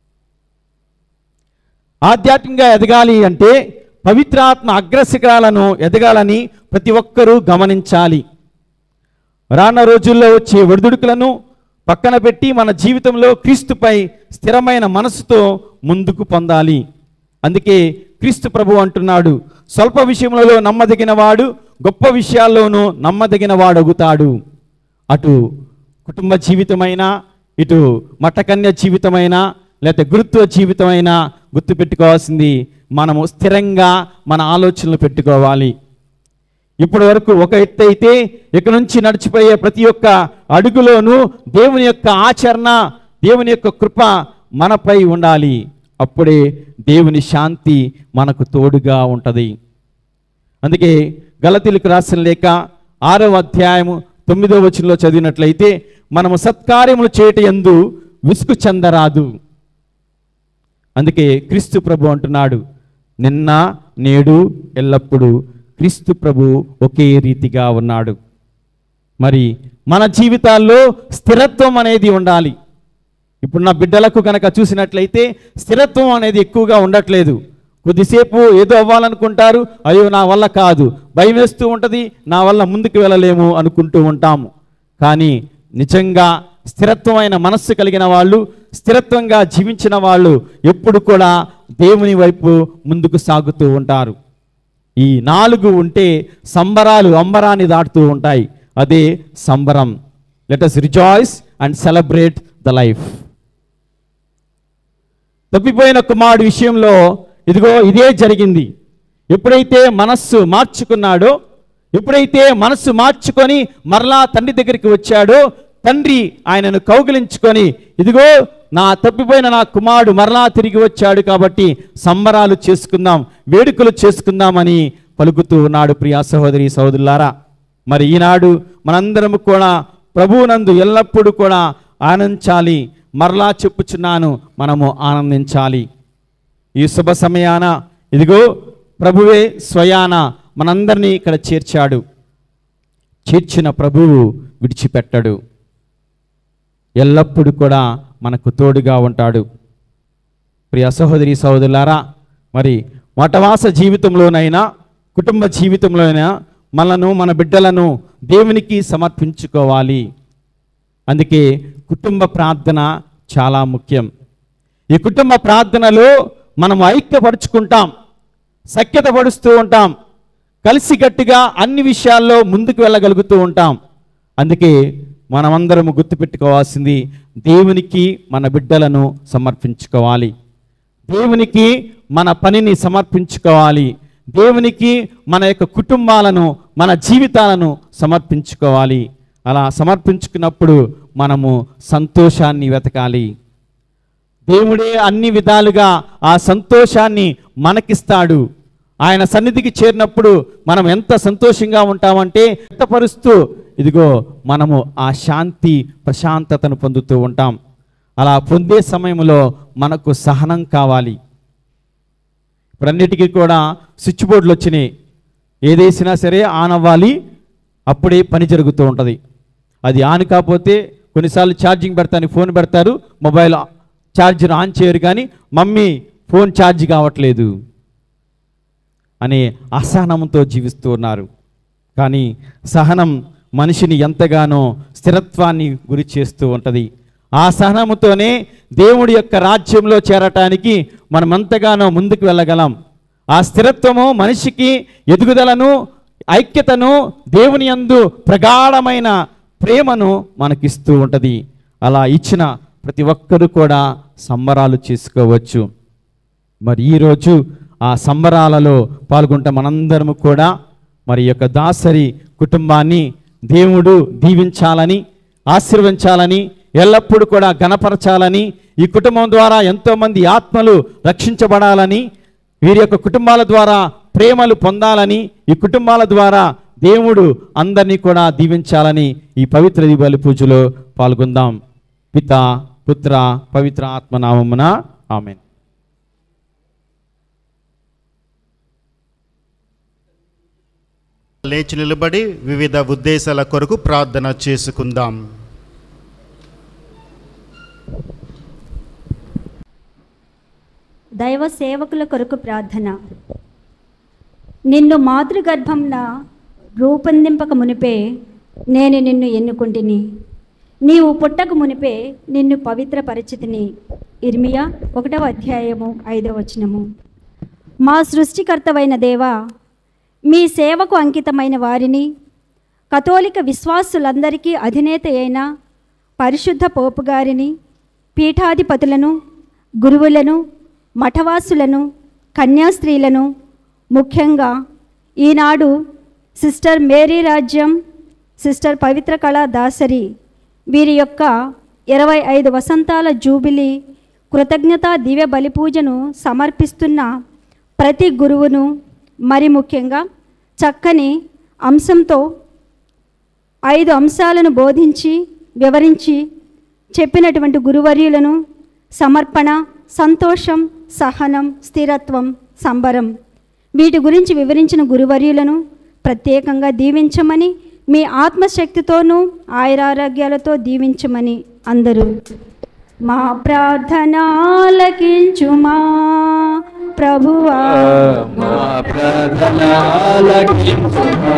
ఆధ్యాత్మికంగా ఎదగాలి అంటే పవిత్రాత్మ అగ్రశిఖరాలను ఎదగాలని ప్రతి ఒక్కరూ గమనించాలి రానున్న రోజుల్లో వచ్చే ఒడిదుడుకులను పక్కన పెట్టి మన జీవితంలో క్రీస్తుపై స్థిరమైన మనసుతో ముందుకు పొందాలి అందుకే క్రీస్తు ప్రభు అంటున్నాడు స్వల్ప విషయములలో నమ్మదగిన వాడు గొప్ప విషయాల్లోనూ నమ్మదగిన వాడగుతాడు అటు కుటుంబ జీవితమైనా ఇటు మట్టకన్య జీవితమైనా లేకపోతే గురుత్వ జీవితమైనా గుర్తుపెట్టుకోవాల్సింది మనము స్థిరంగా మన ఆలోచనలు పెట్టుకోవాలి ఇప్పటి వరకు ఒక ఎత్తు అయితే ఇక నుంచి నడిచిపోయే ప్రతి ఒక్క అడుగులోనూ దేవుని యొక్క ఆచరణ దేవుని యొక్క కృప మనపై ఉండాలి అప్పుడే దేవుని శాంతి మనకు తోడుగా ఉంటుంది అందుకే గలతీలకు రాసిన లేక ఆరవ అధ్యాయము తొమ్మిదో వచనంలో చదివినట్లయితే మనము సత్కార్యములు చేయట ఎందు విసుగు చెందరాదు అందుకే క్రీస్తు ప్రభు అంటున్నాడు నిన్న నేడు ఎల్లప్పుడూ క్రీస్తు ప్రభు ఒకే రీతిగా ఉన్నాడు మరి మన జీవితాల్లో స్థిరత్వం అనేది ఉండాలి ఇప్పుడు నా బిడ్డలకు కనుక చూసినట్లయితే స్థిరత్వం అనేది ఎక్కువగా ఉండట్లేదు కొద్దిసేపు ఏదో అవ్వాలనుకుంటారు అయ్యో నా వల్ల కాదు భయం వేస్తూ ఉంటుంది నా వల్ల ముందుకు వెళ్ళలేము అనుకుంటూ ఉంటాము కానీ నిజంగా స్థిరత్వమైన మనస్సు కలిగిన వాళ్ళు స్థిరత్వంగా జీవించిన వాళ్ళు ఎప్పుడు కూడా దేవుని వైపు ముందుకు సాగుతూ ఉంటారు ఈ నాలుగు ఉంటే సంబరాలు అంబరాన్ని దాటుతూ ఉంటాయి అదే సంబరం let us rejoice and celebrate the life తప్పిపోయిన కుమారుడు విషయంలో ఇదిగో ఇదే జరిగింది ఎప్పుడైతే మనస్సు మార్చుకున్నాడో ఎప్పుడైతే మనస్సు మార్చుకొని మరలా తండ్రి దగ్గరికి వచ్చాడో తండ్రి ఆయనను కౌగిలించుకొని ఇదిగో నా తప్పిపోయిన నా కుమారుడు మరలా తిరిగి వచ్చాడు కాబట్టి సంబరాలు చేసుకుందాం వేడుకలు చేసుకుందామని పలుకుతూ ఉన్నాడు ప్రియా సహోదరి సహోదరులారా మరి ఈనాడు మనందరము కూడా ప్రభువునందు ఎల్లప్పుడూ కూడా ఆనందించాలి మరలా చెప్పుచున్నాను మనము ఆనందించాలి ఈ శుభ సమయాన ఇదిగో ప్రభువే స్వయాన మనందరినీ ఇక్కడ చేర్చాడు చేర్చిన ప్రభువు విడిచిపెట్టడు ఎల్లప్పుడూ కూడా మనకు తోడుగా ఉంటాడు ప్రియ సహోదరి సహోదరులారా మరి వటవాస జీవితంలోనైనా కుటుంబ జీవితంలోనైనా మనను మన బిడ్డలను దేవునికి సమర్పించుకోవాలి అందుకే కుటుంబ ప్రార్థన చాలా ముఖ్యం ఈ కుటుంబ ప్రార్థనలో మనం ఐక్యపరుచుకుంటాం సఖ్యత పడుస్తూ ఉంటాం కలిసికట్టుగా అన్ని విషయాల్లో ముందుకు వెళ్ళగలుగుతూ ఉంటాం అందుకే మనమందరము గుర్తుపెట్టుకోవాల్సింది దేవునికి మన బిడ్డలను సమర్పించుకోవాలి దేవునికి మన పనిని సమర్పించుకోవాలి దేవునికి మన యొక్క కుటుంబాలను మన జీవితాలను సమర్పించుకోవాలి అలా సమర్పించుకున్నప్పుడు మనము సంతోషాన్ని వెతకాలి దేవుడే అన్ని విధాలుగా ఆ సంతోషాన్ని మనకిస్తాడు ఆయన సన్నిధికి చేరినప్పుడు మనం ఎంత సంతోషంగా ఉంటామంటే వ్యక్తపరుస్తూ ఇదిగో మనము ఆ శాంతి ప్రశాంతతను పొందుతూ ఉంటాం అలా పొందే సమయంలో మనకు సహనం కావాలి ఇప్పుడన్నిటికీ కూడా స్విచ్ బోర్డులు వచ్చినాయి ఏదేసినా సరే ఆన్ అవ్వాలి అప్పుడే పని జరుగుతూ ఉంటుంది అది ఆన్ కాకపోతే కొన్నిసార్లు ఛార్జింగ్ పెడతాను ఫోన్ పెడతారు మొబైల్ ఛార్జర్ ఆన్ చేయరు కానీ మమ్మీ ఫోన్ ఛార్జ్ కావట్లేదు అనే అసహనంతో జీవిస్తూ ఉన్నారు కానీ సహనం మనిషిని ఎంతగానో స్థిరత్వాన్ని గురి చేస్తూ ఉంటుంది ఆ సహనముతోనే దేవుడి యొక్క రాజ్యంలో చేరటానికి మనం ఎంతగానో ముందుకు వెళ్ళగలం ఆ స్థిరత్వము మనిషికి ఎదుగుదలను ఐక్యతను దేవుని యందు ప్రగాఢమైన ప్రేమను మనకిస్తూ ఉంటుంది అలా ఇచ్చిన ప్రతి ఒక్కరూ కూడా సంబరాలు చేసుకోవచ్చు మరి ఈరోజు ఆ సంబరాలలో పాల్గొంటే మనందరము కూడా మరి యొక్క దాసరి కుటుంబాన్ని దేవుడు దీవించాలని ఆశీర్వదించాలని ఎల్లప్పుడూ కూడా గణపరచాలని ఈ కుటుంబం ద్వారా ఎంతోమంది ఆత్మలు రక్షించబడాలని వీరి యొక్క కుటుంబాల ద్వారా ప్రేమలు పొందాలని ఈ కుటుంబాల ద్వారా దేవుడు అందరినీ కూడా దీవించాలని ఈ పవిత్ర దీపావళి పూజలో పాల్గొందాం పిత పుత్ర పవిత్ర ఆత్మనామమున ఆమెన్ లేచి నిలబడి వివిధ ఉద్దేశాల కొరకు ప్రార్థన చేసుకుందాం దైవ సేవకుల కొరకు ప్రార్థన నిన్ను మాతృగర్భంన రూపొందింపక మునిపే నేను నిన్ను ఎన్నుకుంటుని నీవు పుట్టక మునిపే నిన్ను పవిత్ర పరిచితిని ఇర్మియా ఒకటవ అధ్యాయము ఐదవ వచనము మా సృష్టికర్తవైన దేవా మీ సేవకు అంకితమైన వారిని కథోలిక విశ్వాసులందరికీ అధినేత అయిన పరిశుద్ధ పోపు గారిని పీఠాధిపతులను గురువులను మఠవాసులను కన్యాస్త్రీలను ముఖ్యంగా ఈనాడు sister Mary Rajyam sister Pavitra Kala Dasari వీరి యొక్క ఇరవై ఐదు వసంతాల జూబిలీ కృతజ్ఞతా దివ్య బలిపూజను సమర్పిస్తున్న ప్రతి గురువును మరి ముఖ్యంగా చక్కని అంశంతో ఐదు అంశాలను బోధించి వివరించి చెప్పినటువంటి గురువర్యులను సమర్పణ సంతోషం సహనం స్థిరత్వం సంబరం వీటి గురించి వివరించిన గురువర్యులను ప్రత్యేకంగా దీవించమని మీ ఆత్మశక్తితోనూ ఆయురారోగ్యాలతో దీవించమని అందరూ మా ప్రార్థనాలకించుమా ప్రభువా మా ప్రార్థన ఆలకించుమా.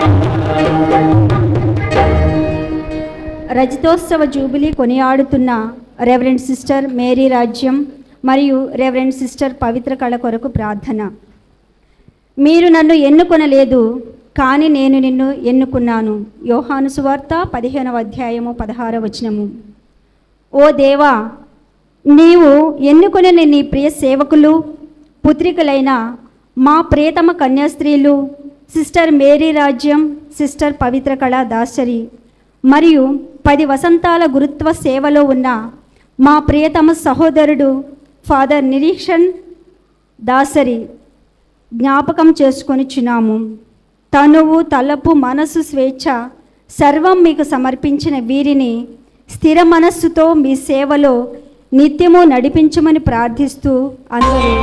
రజతోత్సవ జూబిలీ కొనియాడుతున్న రెవరెండ్ సిస్టర్ మేరీ రాజ్యం మరియు రెవరెండ్ సిస్టర్ పవిత్ర కళ కొరకు ప్రార్థన మీరు నన్ను ఎన్నుకొనలేదు కానీ నేను నిన్ను ఎన్నుకున్నాను యోహాను సువార్త పదిహేనవ అధ్యాయము పదహార వచనము ఓ దేవా నీవు ఎన్నుకొనిన నీ ప్రియ సేవకులు పుత్రికలైన మా ప్రియతమ కన్యాస్త్రీలు sister Mary Rajyam sister Pavitra Kala Dasari మరియు పది వసంతాల గురుత్వ సేవలో ఉన్న మా ప్రియతమ సహోదరుడు ఫాదర్ నిరీక్షణ్ దాసరి జ్ఞాపకం చేసుకొనిచున్నాము తనువు తలపు మనసు స్వేచ్ఛ సర్వం మీకు సమర్పించిన వీరిని స్థిర మనస్సుతో మీ సేవలో నిత్యము నడిపించమని ప్రార్థిస్తూ అందరూ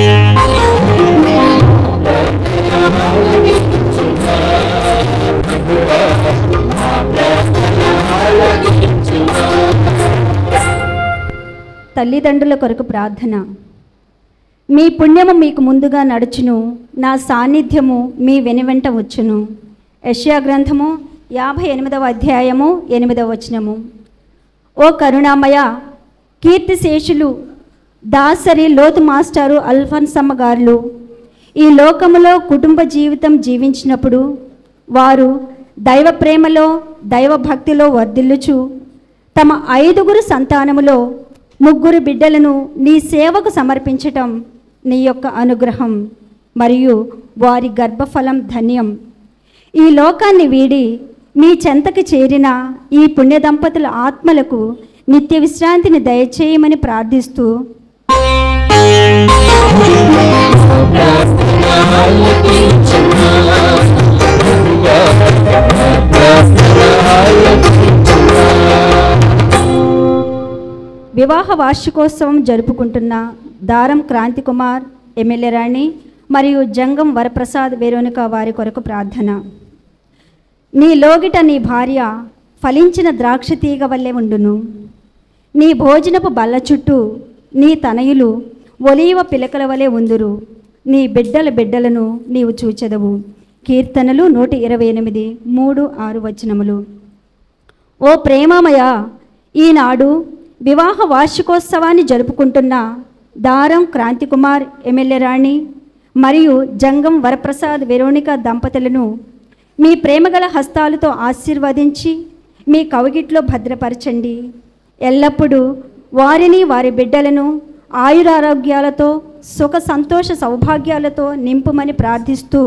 తల్లిదండ్రుల కొరకు ప్రార్థన మీ పుణ్యము మీకు ముందుగా నడుచును నా సాన్నిధ్యము మీ వెనువెంట వచ్చును యష్యా గ్రంథము యాభై ఎనిమిదవ అధ్యాయము ఎనిమిదవ వచనము ఓ కరుణామయ కీర్తిశేషులు దాసరి లోతు మాస్టారు అల్ఫన్సమ్మ గారులు ఈ లోకములో కుటుంబ జీవితం జీవించినప్పుడు వారు దైవ ప్రేమలో దైవ భక్తిలో వర్ధిల్లుచు తమ ఐదుగురు సంతానములో ముగ్గురు బిడ్డలను నీ సేవకు సమర్పించటం నీ యొక్క అనుగ్రహం మరియు వారి గర్భఫలం ధన్యం ఈ లోకాన్ని వీడి మీ చెంతకు చేరిన ఈ పుణ్య దంపతుల ఆత్మలకు నిత్య విశ్రాంతిని దయచేయమని ప్రార్థిస్తూ వివాహ వార్షికోత్సవం జరుపుకుంటున్న దారం క్రాంతి కుమార్ ఎమ్మెల్యే రాణి మరియు జంగం వరప్రసాద్ వేరోనిక వారి కొరకు ప్రార్థన నీ లోగిట నీ భార్య ఫలించిన ద్రాక్ష తీగ వల్లే ఉండును నీ భోజనపు బల్ల చుట్టూ నీ తనయులు ఒలీవ పిలకల వలె ఉందురు నీ బిడ్డల బిడ్డలను నీవు చూచెదవు కీర్తనలు నూట ఇరవై ఎనిమిది మూడు ఆరు వచనములు ఓ ప్రేమామయ ఈనాడు వివాహ వార్షికోత్సవాన్ని జరుపుకుంటున్న దారం క్రాంతికుమార్ ఎమ్మెల్యే రాణి మరియు జంగం వరప్రసాద్ వెరోనిక దంపతులను మీ ప్రేమగల హస్తాలతో ఆశీర్వదించి మీ కవగిట్లో భద్రపరచండి ఎల్లప్పుడూ వారిని వారి బిడ్డలను ఆయురారోగ్యాలతో సుఖ సంతోష సౌభాగ్యాలతో నింపుమని ప్రార్థిస్తూ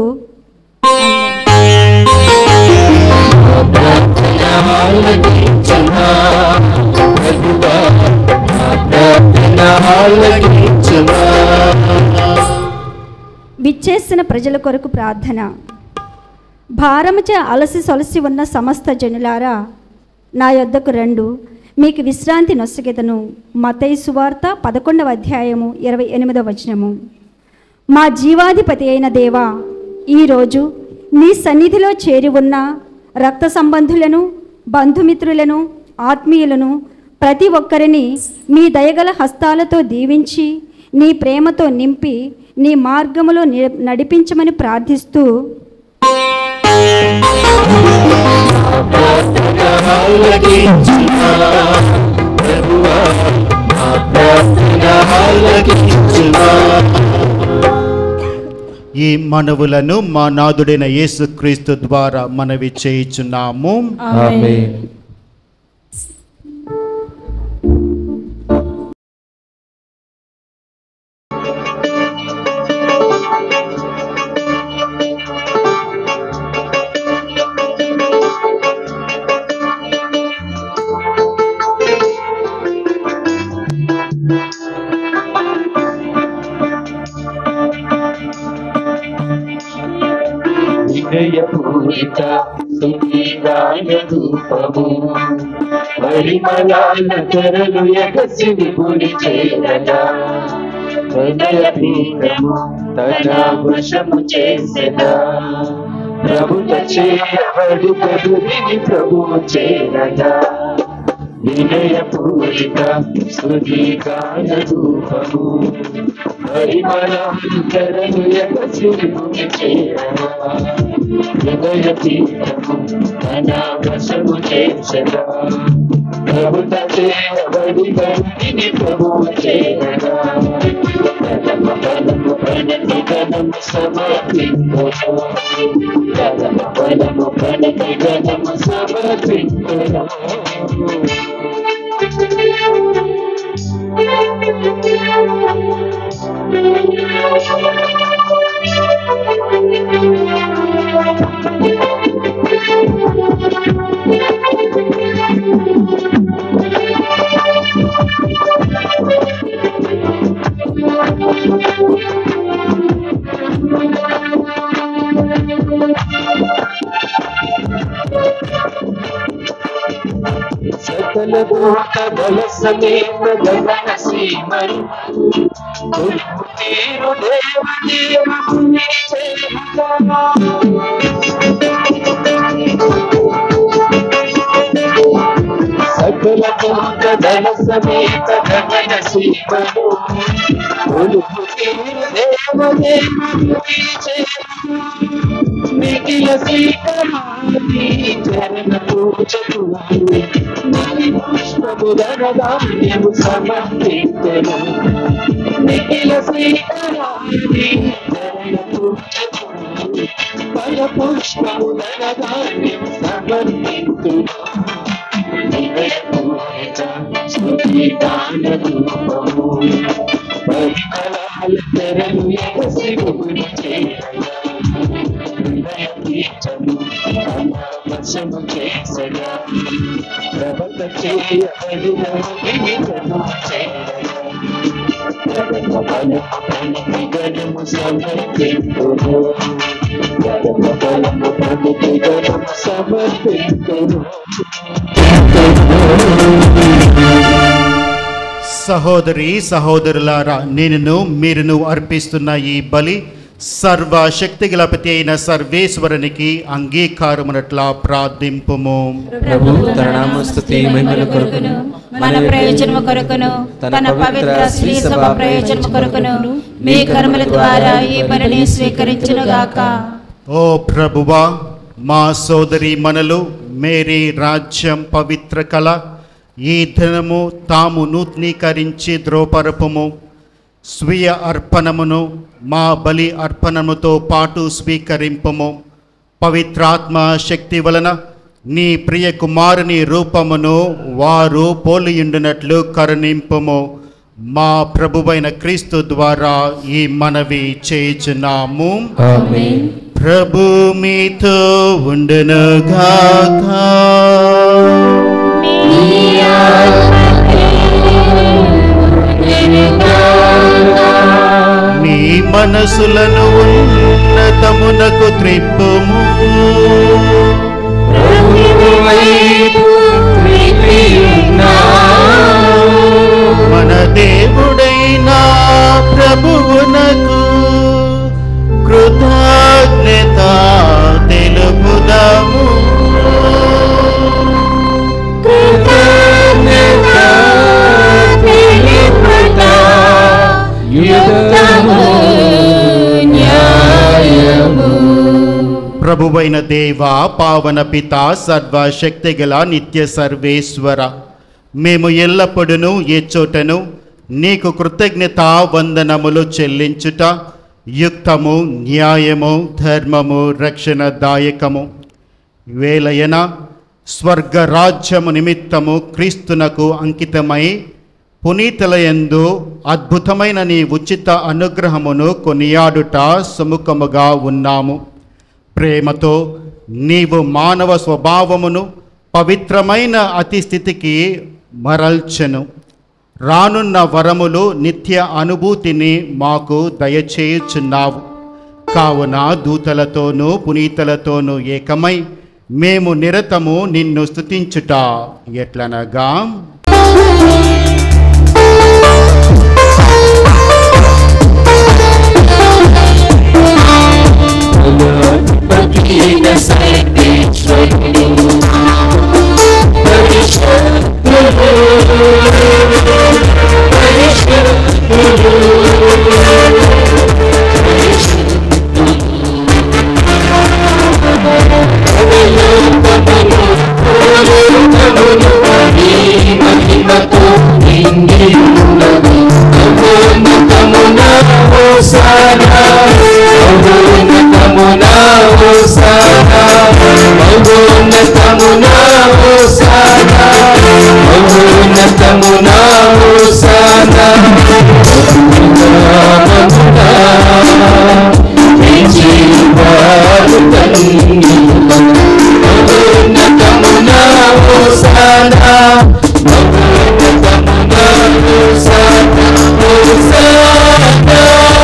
విచ్చేసిన ప్రజల కొరకు ప్రార్థన భారముచే అలసి సొలసి ఉన్న సమస్త జనులారా నా యొద్దకు రెండు మీకు విశ్రాంతి నొసగెదను మతయి సువార్త పదకొండవ అధ్యాయము ఇరవై ఎనిమిదవ వచనము మా జీవాధిపతి అయిన దేవా ఈరోజు నీ సన్నిధిలో చేరి ఉన్న రక్త సంబంధులను బంధుమిత్రులను ఆత్మీయులను ప్రతి ఒక్కరిని మీ దయగల హస్తాలతో దీవించి నీ ప్రేమతో నింపి నీ మార్గములో ని- నడిపించమని ప్రార్థిస్తూ ఈ మనవులను మా నాదుడైన యేసుక్రీస్తు ద్వారా మనవి చేయుచున్నాము ఆమేన్ విజయపూరిత స్తుతిగాన రూపము పరిమళాల తెరలు ఎగసిని గుడి చేరగా హృదయ పీఠము తన వశము చేసెదా ప్రభుత చేయబడి గదురిని ప్రభువు చేరగా వినయ పూరిత స్తుతిగాన రూపము పరిమళాలు తెరలు ఎగసిని గుడి చేరగా హృదయ పీఠము తన వశము చేసెదా ప్రభుత చేయబడి గదురిని ప్రభువు చేరగా కదమ బలము ప్రణతి గణము సమర్పింపు కదమ బలము ప్రణతి గణము సమర్పింపు సకల భూత బల సమేత గగన సీమలు కొలుపు తీరు దేవ దేవముని చేరుగా సకల భూత బల సమేత గగన సీమలు కొలుపు తీరు దేవ దేవముని చేరుగా నిఖిల శ్రీకరాని చరణ పూజకు నీ పుష్పము ధనధాన్యము సమర్పించను నిఖిల శ్రీకరాని చరణ పూజకు ఫల పుష్పము ధనధాన్యము సమర్పించును స్తుతిగాన రూపము పరిమళాల తెరలు ఎగసి గుడి చేయగా హృదయ తీర్చను వశము చేసగా ప్రబత చేయబడిన వినితను చేయగా గడమ బలము ప్రణతి గణము సమర్పించును గడమ బలము ప్రణతి గణము సమర్పించును సహోదరి సహోదరులారా నేను మీరును అర్పిస్తున్న ఈ బలి సర్వశక్తి గలపతి అయిన సర్వేశ్వరునికి అంగీకారమునట్లా ప్రార్థింపుము ప్రభు తన నామస్తుతి మహిమల కొరకును మన ప్రయోజనము కొరకును తన పవిత్ర శ్రీ సభ ప్రయోజనము కొరకును మీ కర్మల ద్వారా ఈ పనిని స్వీకరించునుగాక ఓ ప్రభువా మా సోదరి మనలు మేరీ రాజ్యం పవిత్ర కళ ఈ దినము తాము నూతనీకరించి ద్రోపరపము స్వీయ అర్పణమును మా బలి అర్పణముతో పాటు స్వీకరింపము పవిత్రాత్మ శక్తి వలన నీ ప్రియ కుమారుని రూపమును వారు పోలియుండునట్లు కరుణింపము మా ప్రభువైన క్రీస్తు ద్వారా ఈ మనవి చేయుచున్నాము ఆమేన్ ప్రభు మీతో ఉండునుగాక మీ మనసులను ఉన్నతమునకు త్రిప్పుము మన దేవుడైన ప్రభువునకు కృతజ్ఞత తెలుపుదాము ప్రభువైన దేవ పావన పిత సర్వశక్తి గల నిత్య సర్వేశ్వర మేము ఎల్లప్పుడూ ఏ చోటను నీకు కృతజ్ఞత వందనములు చెల్లించుట యుక్తము న్యాయము ధర్మము రక్షణదాయకము వేలయన స్వర్గరాజ్యము నిమిత్తము క్రీస్తునకు అంకితమై పునీతులయందు అద్భుతమైన నీ ఉచిత అనుగ్రహమును కొనియాడుట సుముఖముగా ఉన్నాము ప్రేమతో నీవు మానవ స్వభావమును పవిత్రమైన అతి స్థితికి మరల్చెను రానున్న వరములు నిత్య అనుభూతిని మాకు దయచేయుచున్నావు కావున దూతలతోనూ పునీతలతోనూ ఏకమై మేము నిరతము నిన్ను స్తుతించుట ఎట్లనగా బతికిన సర్వేశ్వరుడు మహిమతో నిండి ఉన్నది మహోన్నతమున హోసానా మహోన్నతమున హోసానా మహోన్నతమున హోసానా మహోన్నతమున హోసానా విజయవారు తన్ని మహోన్నతమున హోసానా మహోన్నతమున హోసానా హోసానా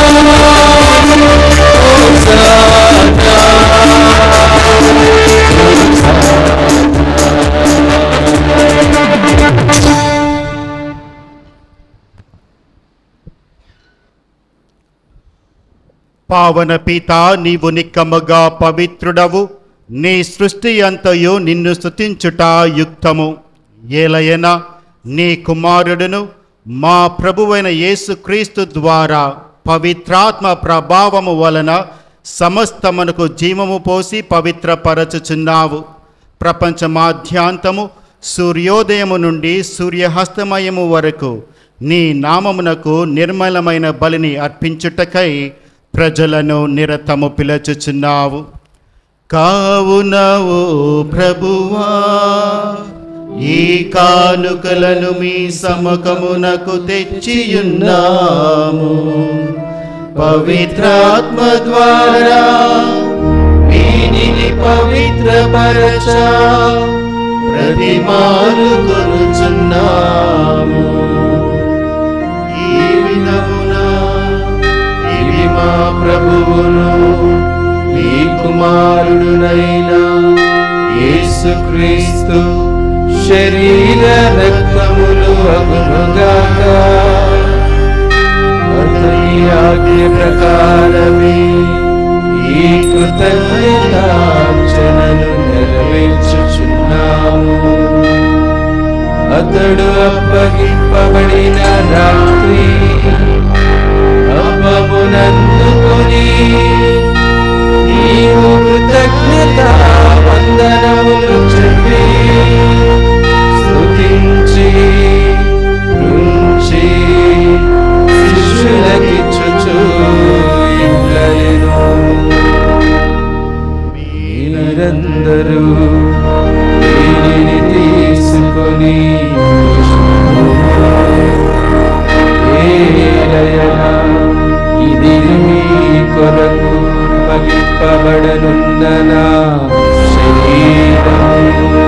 పావన పిత నీవు నిక్కముగా పవిత్రుడవు నీ సృష్టి అంతయు నిన్ను స్తుతించుట యుక్తము ఏలయన నీ కుమారుడును మా ప్రభువైన యేసుక్రీస్తు ద్వారా పవిత్రాత్మ ప్రభావము వలన సమస్తమునకు జీవము పోసి పవిత్రపరచుచున్నావు ప్రపంచమాధ్యాంతము సూర్యోదయము నుండి సూర్యహస్తమయము వరకు నీ నామమునకు నిర్మలమైన బలిని అర్పించుటకై ప్రజలను నిరతము పిలచుచున్నావు కావున ఓ ప్రభువా ఈ కానుకలను మీ సముఖమునకు తెచ్చియున్నాము పవిత్రాత్మ ద్వారా వీనిని పవిత్రపరచ ప్రతిమాలు కొనుచున్నాము ఈ విధమున ఇవి మా ప్రభువును మీ కుమారుడునైన యేసుక్రీస్తు శరీర రక్తములు అగునుగాక అతని ఆజ్ఞ ప్రకారమే ఈ కృతజ్ఞతార్చనను నెరవేర్చుచున్నాము అతడు అప్పగింపబడిన రాత్రి అప్పమునందుకొని నీవు కృతజ్ఞత వందనములు చెప్పి స్తుతించి రుంచి శిష్యులకిచ్చుచు ఇట్లనెను మీరందరూ దీనిని తీసుకొని ఏలయనా ఇది మీ కొరకు పగిప్పబడనున్న నా శరీరం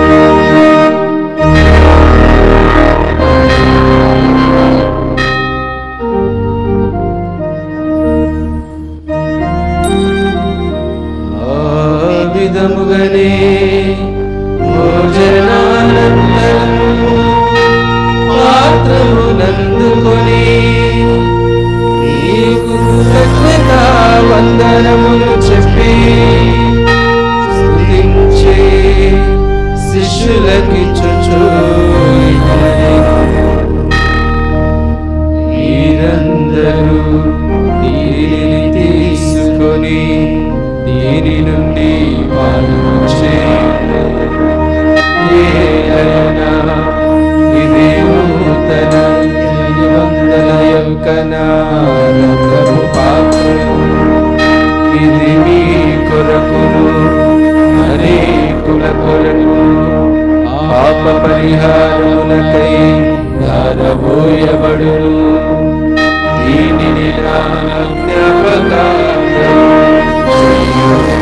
ఆ విధముగనే భోజనానంతరము పాత్రమునందుకొని నీకు కృతజ్ఞత వందనములు చెప్పి స్తుతించి శిష్యులకిచ్చుచు మీరందరూ దీనిని తీసుకొని దీని నుండి పాలన చేయుడు. ఏలైనా ఇది నూతన నిబంధన యొక్క నా రక్తము పాత్రము. ఇది మీ కొరకును అనేకుల కొరకు పాప పరిహారములకై దారబోయబడును దీనిని నా జ్ఞాపకార్థం చేయుడు.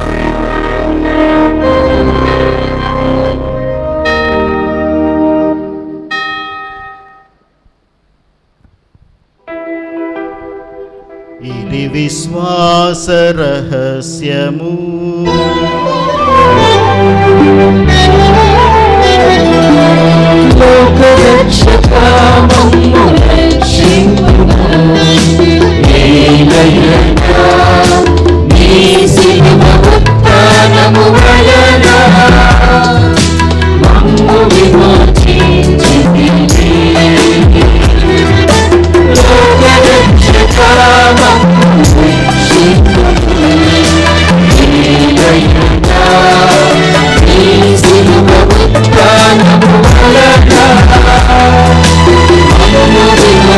ఇది విశ్వాస రహస్యము రక్షక మమ్ము రక్షింపుము ఏలయనా నీ శిలువ ఉత్థానము వలన మమ్ము విమోచించితివి లోక రక్షక మమ్ము రక్షింపుము ఏలయనా నీ శిలువ ఉత్థానము వలన మమ్ము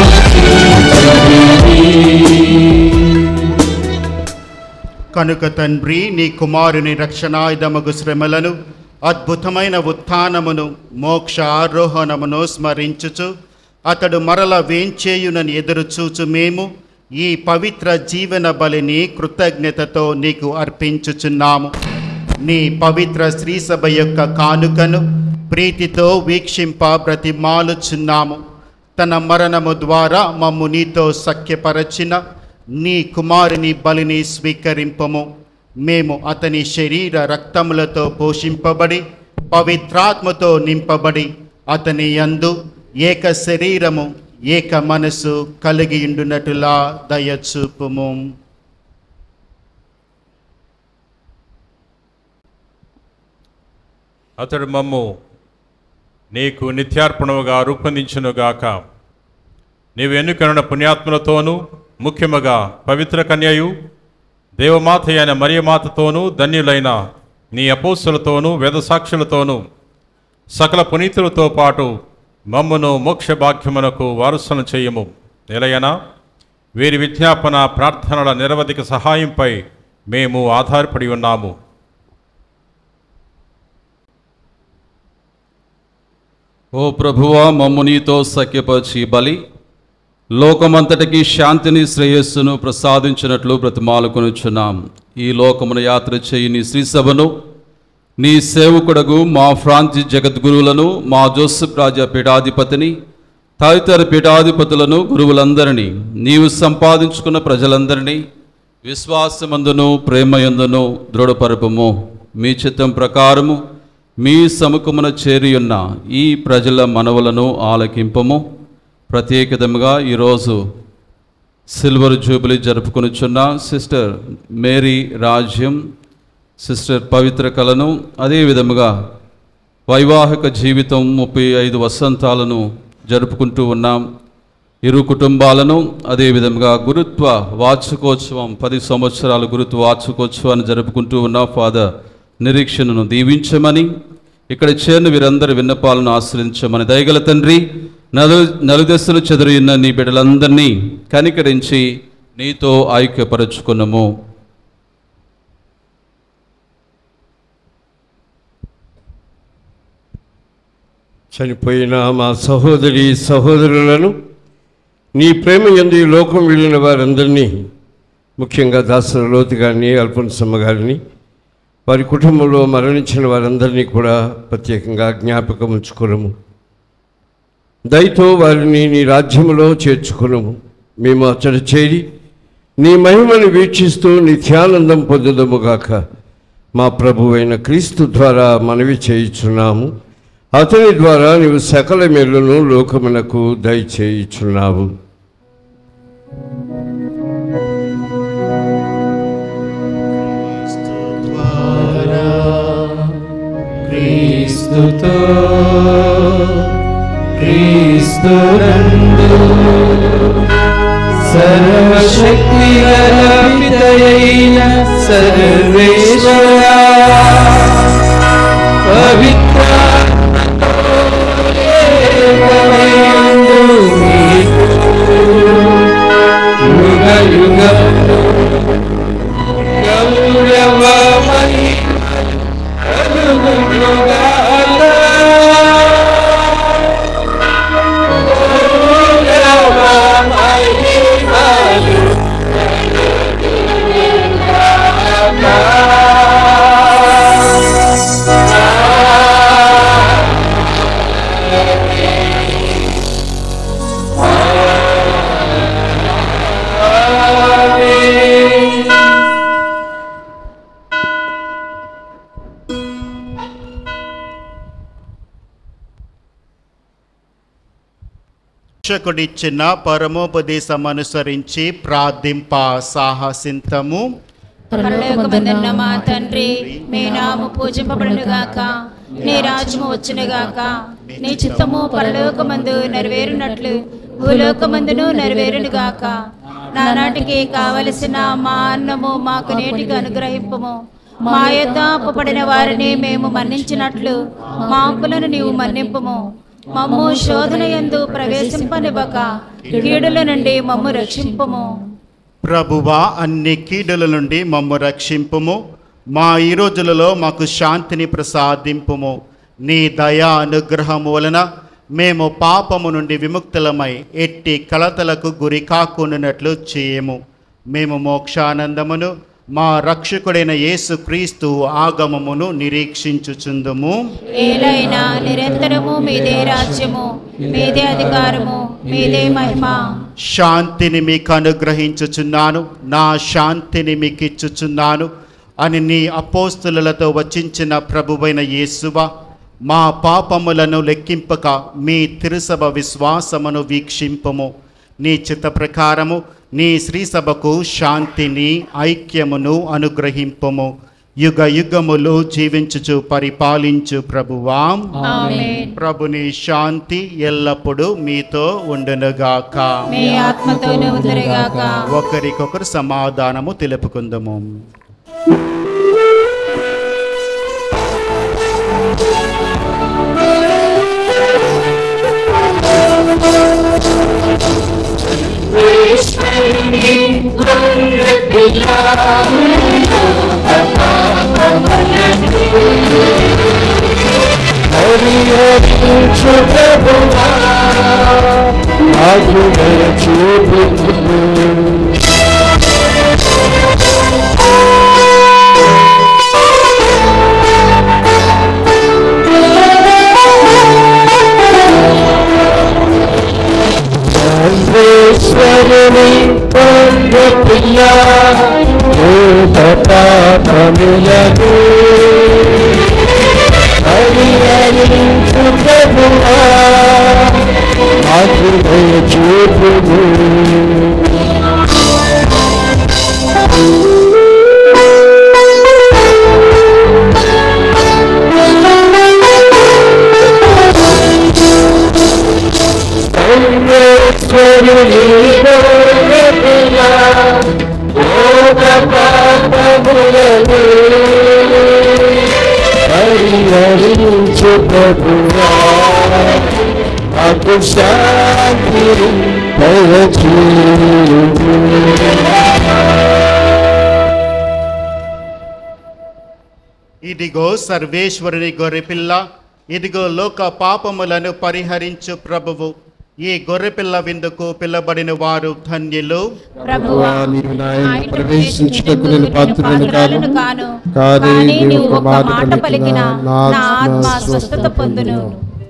విమోచించితివి కనుక తండ్రి నీ కుమారుని రక్షణాయుధముగు శ్రమలను అద్భుతమైన ఉత్థానమును మోక్ష ఆరోహణమును స్మరించుచు అతడు మరల వేంచేయునని ఎదురుచూచు మేము ఈ పవిత్ర జీవన బలిని కృతజ్ఞతతో నీకు అర్పించుచున్నాము నీ పవిత్ర శ్రీసభ యొక్క కానుకను ప్రీతితో వీక్షింప బ్రతిమాలుచున్నాము తన మరణము ద్వారా మమ్ము నీతో సఖ్యపరచిన నీ కుమారుని బలిని స్వీకరింపము మేము అతని శరీర రక్తములతో పోషింపబడి పవిత్రాత్మతో నింపబడి అతని యందు ఏక శరీరము ఏక మనసు కలిగియుండునటులా దయచూపుము అతడు మమ్ము నీకు నిత్యార్పణముగా రూపొందించునుగాక నీవు ఎన్నుకనున్న పుణ్యాత్ములతోనూ ముఖ్యముగా పవిత్ర కన్యయు దేవమాత అయిన మరియమాతతోనూ ధన్యులైన నీ అపోస్తులతోనూ వేదసాక్షులతోనూ సకల పునీతులతో పాటు మమ్మును మోక్ష భాగ్యమునకు వారసులను చేయము నిలయన వీరి విజ్ఞాపన ప్రార్థనల నిరవధిక సహాయంపై మేము ఆధారపడి ఉన్నాము ఓ ప్రభువా మమ్ము నీతో సఖ్యపరిచి బలి లోకమంతటికి శాంతిని శ్రేయస్సును ప్రసాదించినట్లు బ్రతిమాలుకొనుచున్నాం ఈ లోకమున యాత్ర చేయి నీ శ్రీసభను నీ సేవకుడగు మా ఫ్రాంతి జగద్గురువులను మా జోసెఫ్ రాజా పీఠాధిపతిని తదితర పీఠాధిపతులను గురువులందరినీ నీవు సంపాదించుకున్న ప్రజలందరినీ విశ్వాసమందును ప్రేమయందును దృఢపరపము మీ చిత్తం ప్రకారము మీ సముఖమున చేరియున్న ఈ ప్రజల మనవులను ఆలకింపము ప్రత్యేకతముగా ఈరోజు సిల్వర్ జూబిలీ జరుపుకొనుచున్న sister Mary Rajyam sister Pavitra కళను అదేవిధముగా వైవాహిక జీవితం ముప్పై ఐదు వసంతాలను జరుపుకుంటూ ఉన్నాం ఇరు కుటుంబాలను అదేవిధంగా గురుత్వ వార్షికోత్సవం పది సంవత్సరాల గురుత్వ వార్షికోత్సవాన్ని జరుపుకుంటూ ఉన్న ఫాదర్ నిరీక్షణను దీవించమని ఇక్కడ చేరిన వీరందరి విన్నపాలను ఆశ్రయించమని దయగల తండ్రి నలు నలుదశలు చెదిరిన నీ బిడ్డలందరినీ కనికరించి నీతో ఐక్యపరచుకున్నాము చనిపోయిన మా సహోదరి సహోదరులను నీ ప్రేమ ఎందు ఈ లోకం వెళ్ళిన వారందరినీ ముఖ్యంగా దాసర లోతు గారిని అల్పనసమ్మ గారిని వారి కుటుంబంలో మరణించిన వారందరినీ కూడా ప్రత్యేకంగా జ్ఞాపకం ఉంచుకున్నాము దయతో వారిని నీ రాజ్యములో చేర్చుకున్నాము మేము అచ్చట చేరి నీ మహిమను వీక్షిస్తూ నిత్యానందం పొందుదముగాక మా ప్రభువైన క్రీస్తు ద్వారా మనవి చేయుచున్నాము అతని ద్వారా నీవు సకల మేలును లోకమునకు దయచేయుచున్నావు క్రీస్తుతో క్రీస్తునందు సర్వశక్తి గలపితయైన సర్వేశ్వరా పవిత్ర యుగ యుగ గౌరవమణి ఆ రక్షకుడిచ్చిన పరమోపదేశం అనుసరించి ప్రార్థింప సాహసింతము పరలోకమందున్న మా తండ్రి మీ నామ పూజింపబడును గాక నీ రాజ్యము వచ్చును గాక నీ చిత్తము పరలోకమందు నెరవేరునట్లు భూలోకమందును నెరవేరును గాక నానాటికి కావలసిన మా అన్నము మాకు నేటికి అనుగ్రహింపము మా యొక్క అప్పుపడిన వారిని మేము మన్నించినట్లు మా అప్పులను నీవు మన్నింపము మమ్ము శోధన యందు ప్రవేశింపనివ్వక కీడుల నుండి మమ్ము రక్షింపము ప్రభువా అన్ని కీడుల నుండి మమ్ము రక్షింపుము మా ఈ రోజులలో మాకు శాంతిని ప్రసాదింపుము నీ దయా అనుగ్రహము వలన మేము పాపము నుండి విముక్తులమై ఎట్టి కలతలకు గురి కాకుండానట్లు చేయము మేము మోక్షానందమును మా రక్షకుడైన యేసుక్రీస్తు ఆగమమును నిరీక్షించుచుందుము ఏలైనా నిరంతరము మీదే రాజ్యము మీదే అధికారము మీదే మహిమ శాంతిని మీకు అనుగ్రహించుచున్నాను నా శాంతిని మీకు ఇచ్చుచున్నాను అని నీ అపోస్తులతో వచించిన ప్రభువైన యేసువ మా పాపములను లెక్కింపక మీ తిరుసభ విశ్వాసమును వీక్షింపము నీ చిత్త ప్రకారము నీ శ్రీసభకు శాంతిని ఐక్యమును అనుగ్రహింపము యుగ యుగములు జీవించుచు పరిపాలించు ప్రభువా ఆమేన్. ప్రభుని శాంతి ఎల్లప్పుడూ మీతో ఉండునుగాక మీ ఆత్మతోనూ ఉందరుగాక ఒకరికొకరు సమాధానము తెలుపుకుందాము సర్వేశ్వరుని పొందు పిల్ల పాపములను హరిహరించు ప్రభువా మాకు చూపుము సర్వేశ్వరుని పొందు పిల్ల పాపములను హరిహరించు ప్రభువా మాకు శాంతి దయచేయుము ఇదిగో సర్వేశ్వరుని గొర్రెపిల్ల ఇదిగో లోక పాపములను పరిహరించు ప్రభువు ఈ గొర్రెపిల్ల విందుకు పిల్లబడిన వారు ధన్యులు ప్రభువా నీవు నా ఇంట ప్రవేశించుటకు నేను పాత్రులను కాను కాను కానీ కానీ నీవు నీవు ఒక మాట పలికిన పలికిన నా ఆత్మ స్వస్థత పొందును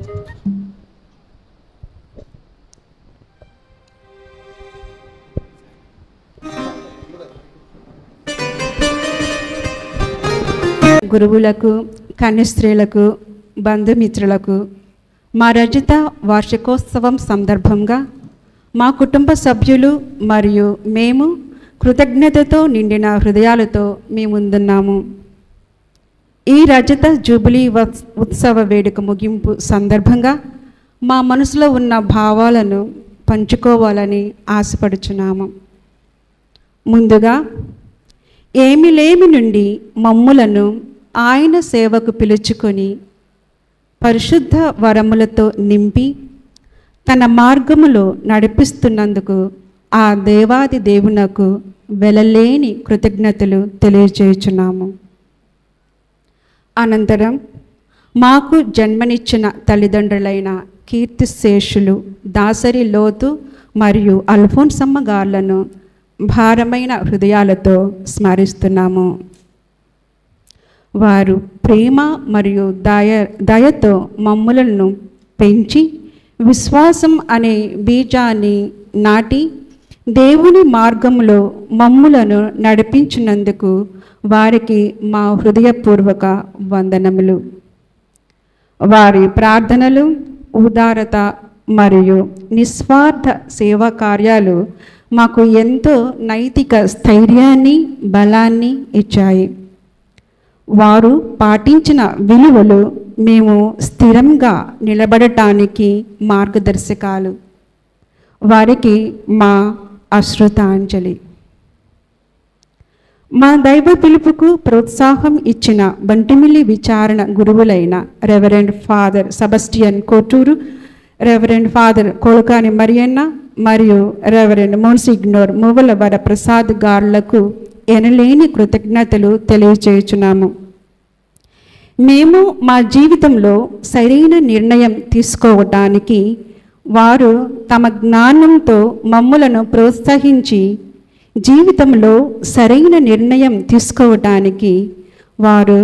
గురువులకు కన్యస్త్రీలకు బంధుమిత్రులకు మా రజిత వార్షికోత్సవం సందర్భంగా మా కుటుంబ సభ్యులు మరియు మేము కృతజ్ఞతతో నిండిన హృదయాలతో మీ ముందున్నాము ఈ రజత జూబిలీ వత్స్- ఉత్సవ వేడుక ముగింపు సందర్భంగా మా మనసులో ఉన్న భావాలను పంచుకోవాలని ఆశపడుచున్నాము ముందుగా ఏమి లేమి నుండి మమ్ములను ఆయన సేవకు పిలుచుకొని పరిశుద్ధ వరములతో నింపి తన మార్గములో నడిపిస్తున్నందుకు ఆ దేవాది దేవునకు వెలలేని కృతజ్ఞతలు తెలియజేయుచున్నాము అనంతరం మాకు జన్మనిచ్చిన తల్లిదండ్రులైన కీర్తిశేషులు దాసరి లోతు మరియు అల్ఫోన్సమ్మ గార్లను భారమైన హృదయాలతో స్మరిస్తున్నాము వారు ప్రేమ మరియు దయ దయతో మమ్ములను పెంచి విశ్వాసం అనే బీజాన్ని నాటి దేవుని మార్గంలో మమ్ములను నడిపించినందుకు వారికి మా హృదయపూర్వక వందనములు వారి ప్రార్థనలు ఉదారత మరియు నిస్వార్థ సేవా కార్యాలు మాకు ఎంతో నైతిక స్థైర్యాన్ని బలాన్ని ఇచ్చాయి వారు పాటించిన విలువలు మేము స్థిరంగా నిలబడటానికి మార్గదర్శకాలు వారికి మా అశ్రుతాంజలి మా దైవ పిలుపుకు ప్రోత్సాహం ఇచ్చిన బంటిమిల్లి విచారణ గురువులైన reverend father Sebastian Koturu reverend father Kolakani Marianna మరియు రెవరెండ్ మోన్సిగ్నోర్ మువ్వల వర ప్రసాద్ గార్లకు ఎనలేని కృతజ్ఞతలు తెలియచేయుచున్నాము మేము మా జీవితంలో సరైన నిర్ణయం తీసుకోవటానికి వారు తమ జ్ఞానంతో మమ్ములను ప్రోత్సహించి జీవితంలో సరైన నిర్ణయం తీసుకోవటానికి వారు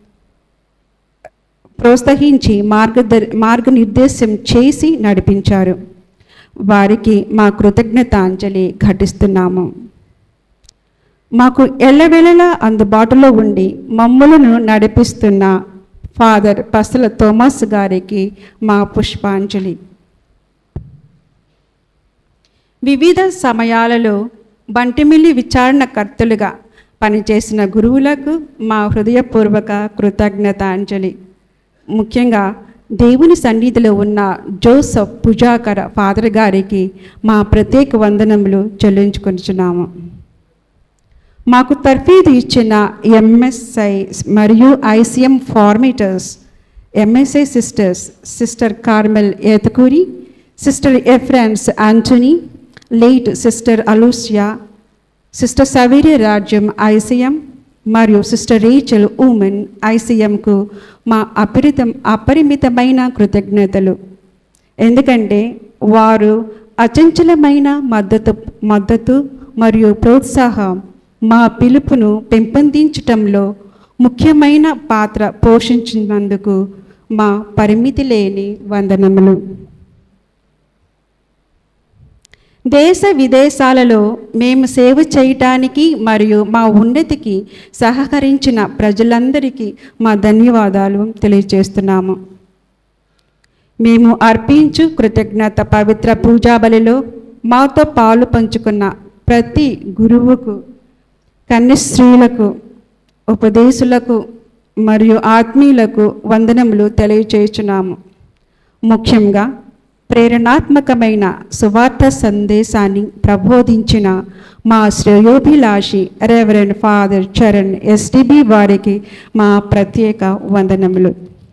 ప్రోత్సహించి మార్గదర్ మార్గనిర్దేశం చేసి నడిపించారు వారికి మా కృతజ్ఞతాంజలి ఘటిస్తున్నాము మాకు ఎల్లవెల్లలా అందుబాటులో ఉండి మమ్ములను నడిపిస్తున్న ఫాదర్ పసల థోమస్ గారికి మా పుష్పాంజలి వివిధ సమయాలలో బంటిమిల్లి విచారణకర్తలుగా పనిచేసిన గురువులకు మా హృదయపూర్వక కృతజ్ఞతాంజలి ముఖ్యంగా దేవుని సన్నిధిలో ఉన్న జోసఫ్ పుజాకర ఫాదర్ గారికి మా ప్రత్యేక వందనములు చెల్లించుకొనిచున్నాము మాకు తర్ఫీదు ఇచ్చిన ఎంఎస్ఐ మరియు ICM formators MSI sisters sister Carmel Ethakuri sister ఎఫ్రాన్స్ Antony late sister Aloysia sister Saveri Rajyam ICM మరియు సిస్టర్ రేచల్ ఉమెన్ ఐసిఎంకు మా అపరితం అపరిమితమైన కృతజ్ఞతలు ఎందుకంటే వారు అచంచలమైన మద్దతు మద్దతు మరియు ప్రోత్సాహం మా పిలుపును పెంపొందించటంలో ముఖ్యమైన పాత్ర పోషించినందుకు మా పరిమితి లేని వందనములు దేశ విదేశాలలో మేము సేవ చేయటానికి మరియు మా ఉన్నతికి సహకరించిన ప్రజలందరికీ మా ధన్యవాదాలు తెలియజేస్తున్నాము మేము అర్పించు కృతజ్ఞత పవిత్ర పూజాబలిలో మాతో పాలు పంచుకున్న ప్రతి గురువుకు కన్యస్త్రీలకు ఉపదేశులకు మరియు ఆత్మీయులకు వందనములు తెలియచేయుచున్నాము ముఖ్యంగా ప్రేరణాత్మకమైన సువార్త సందేశాన్ని ప్రబోధించిన మా శ్రేయోభిలాషి రెవరెండ్ ఫాదర్ చరణ్ ఎస్టిబి వారికి మా ప్రత్యేక వందనములు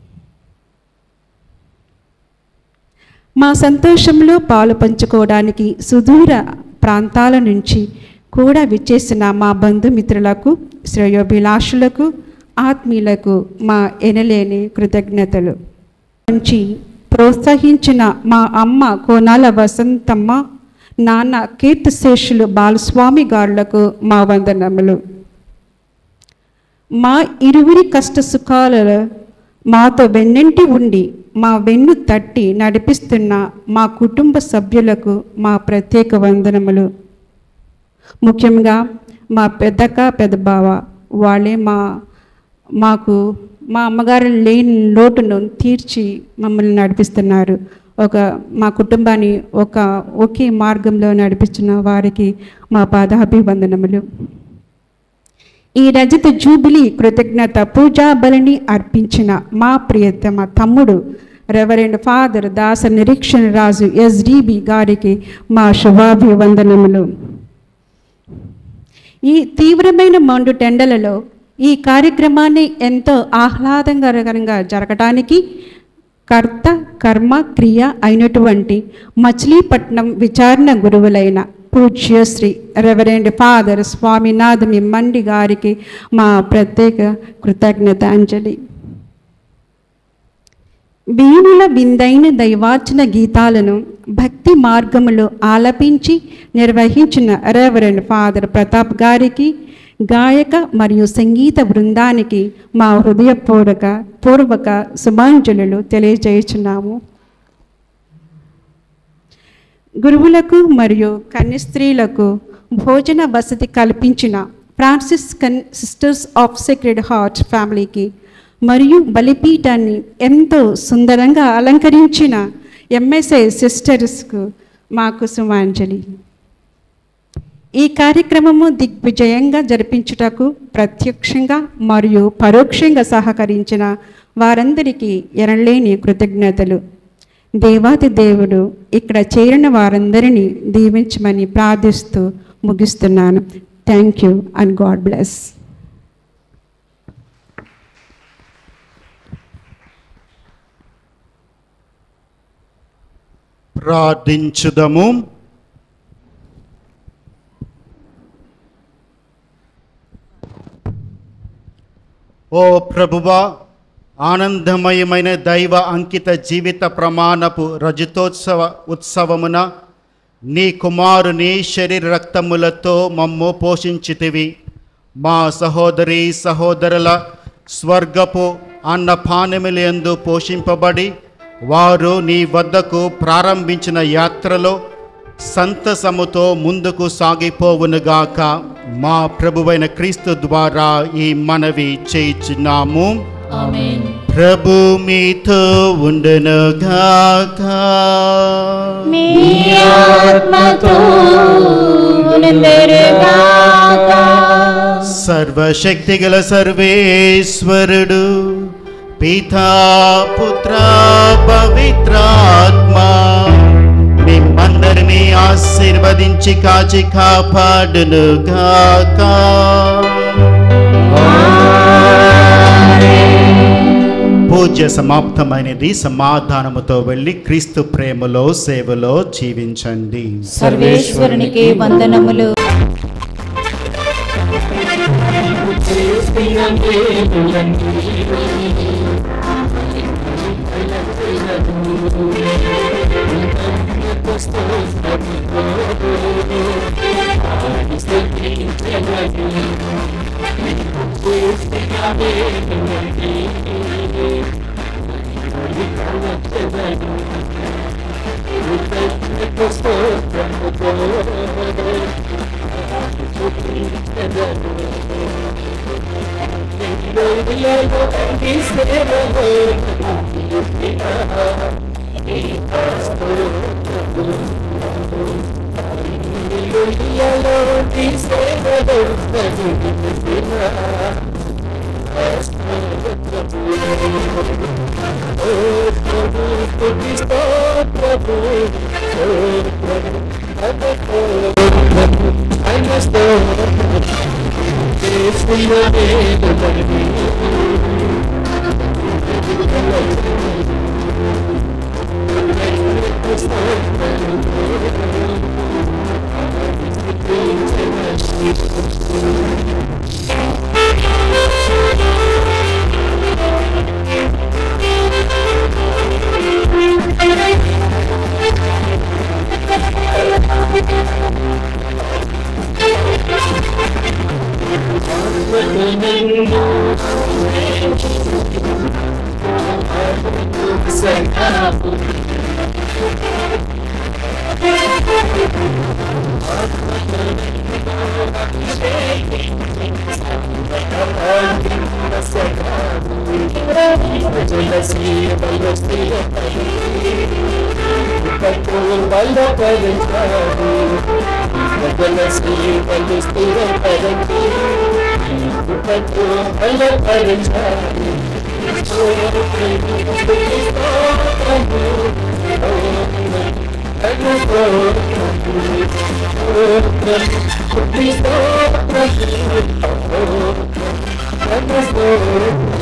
మా సంతోషంలో పాలు పంచుకోవడానికి సుదూర ప్రాంతాల నుంచి కూడా విచ్చేసిన మా బంధుమిత్రులకు శ్రేయోభిలాషులకు ఆత్మీయులకు మా ఎనలేని కృతజ్ఞతలు నుంచి ప్రోత్సహించిన మా అమ్మ కోనాల వసంతమ్మ నాన్న కీర్తిశేషులు బాలస్వామి గారులకు మా వందనములు మా ఇరువురి కష్ట సుఖాలలో మాతో వెన్నంటి ఉండి మా వెన్ను తట్టి నడిపిస్తున్న మా కుటుంబ సభ్యులకు మా ప్రత్యేక వందనములు ముఖ్యంగా మా పెద్దక్క పెద్ద బావ వాళ్ళే మా మాకు మా అమ్మగారు లేని లోటును తీర్చి మమ్మల్ని నడిపిస్తున్నారు ఒక మా కుటుంబాన్ని ఒక ఒకే మార్గంలో నడిపిస్తున్న వారికి మా పాదాభివందనములు ఈ రజత జూబిలీ కృతజ్ఞత పూజా బలిని అర్పించిన మా ప్రియతమ తమ్ముడు రెవరెండ్ ఫాదర్ దాస నిరీక్షణ రాజు ఎస్డిబి గారికి మా శుభాభివందనములు ఈ తీవ్రమైన మండు టెండలలో ఈ కార్యక్రమాన్ని ఎంతో ఆహ్లాదకరంగా జరగటానికి కర్త కర్మ క్రియ అయినటువంటి మచిలీపట్నం విచారణ గురువులైన పూజ్య శ్రీ రెవరెండ్ ఫాదర్ స్వామినాథ్ మిమ్మండి గారికి మా ప్రత్యేక కృతజ్ఞతాంజలి వీణుల విందైన దైవార్చన గీతాలను భక్తి మార్గములో ఆలపించి నిర్వహించిన రెవరెండ్ ఫాదర్ ప్రతాప్ గారికి గాయక మరియు సంగీత బృందానికి మా హృదయపూర్వక పూర్వక శుభాంజలులు తెలియజేయుచున్నాము గురువులకు మరియు కన్యస్త్రీలకు భోజన వసతి కల్పించిన ఫ్రాన్సిస్ కన్ సిస్టర్స్ ఆఫ్ సెక్రెడ్ హార్ట్ ఫ్యామిలీకి మరియు బలిపీఠాన్ని ఎంతో సుందరంగా అలంకరించిన ఎంఎస్ఐ సిస్టర్స్కు మా కుసుమాంజలి ఈ కార్యక్రమము దిగ్విజయంగా జరిపించుటకు ప్రత్యక్షంగా మరియు పరోక్షంగా సహకరించిన వారందరికీ ఎనలేని కృతజ్ఞతలు దేవాది దేవుడు ఇక్కడ చేరిన వారందరినీ దీవించమని ప్రార్థిస్తూ ముగిస్తున్నాను thank you and God bless ప్రార్థించుదము ఓ ప్రభువా ఆనందమయమైన దైవ అంకిత జీవిత ప్రమాణపు రజతోత్సవ ఉత్సవమున నీ కుమారుని శరీర రక్తములతో మమ్ము పోషించితివి మా సహోదరి సహోదరుల స్వర్గపు అన్నపానములందు పోషింపబడి వారు నీ వద్దకు ప్రారంభించిన యాత్రలో సంతసముతో ముందుకు సాగిపోవునుగాక మా ప్రభువైన క్రీస్తు ద్వారా ఈ మనవి చేయించున్నాము ఆమేన్ ప్రభు మీతో ఉండునుగాక మీ ఆత్మతో ఉండునుగాక. సర్వశక్తిగల సర్వేశ్వరుడు పితా పుత్ర పవిత్రాత్మ మిమ్మందరినీ ఆశీర్వదించి కాచి కాపాడును గాక పూజ్య సమాప్తమైనది సమాధానముతో వెళ్ళి క్రీస్తు ప్రేమలో సేవలో జీవించండి సర్వేశ్వరునికి వందనములు Cristo,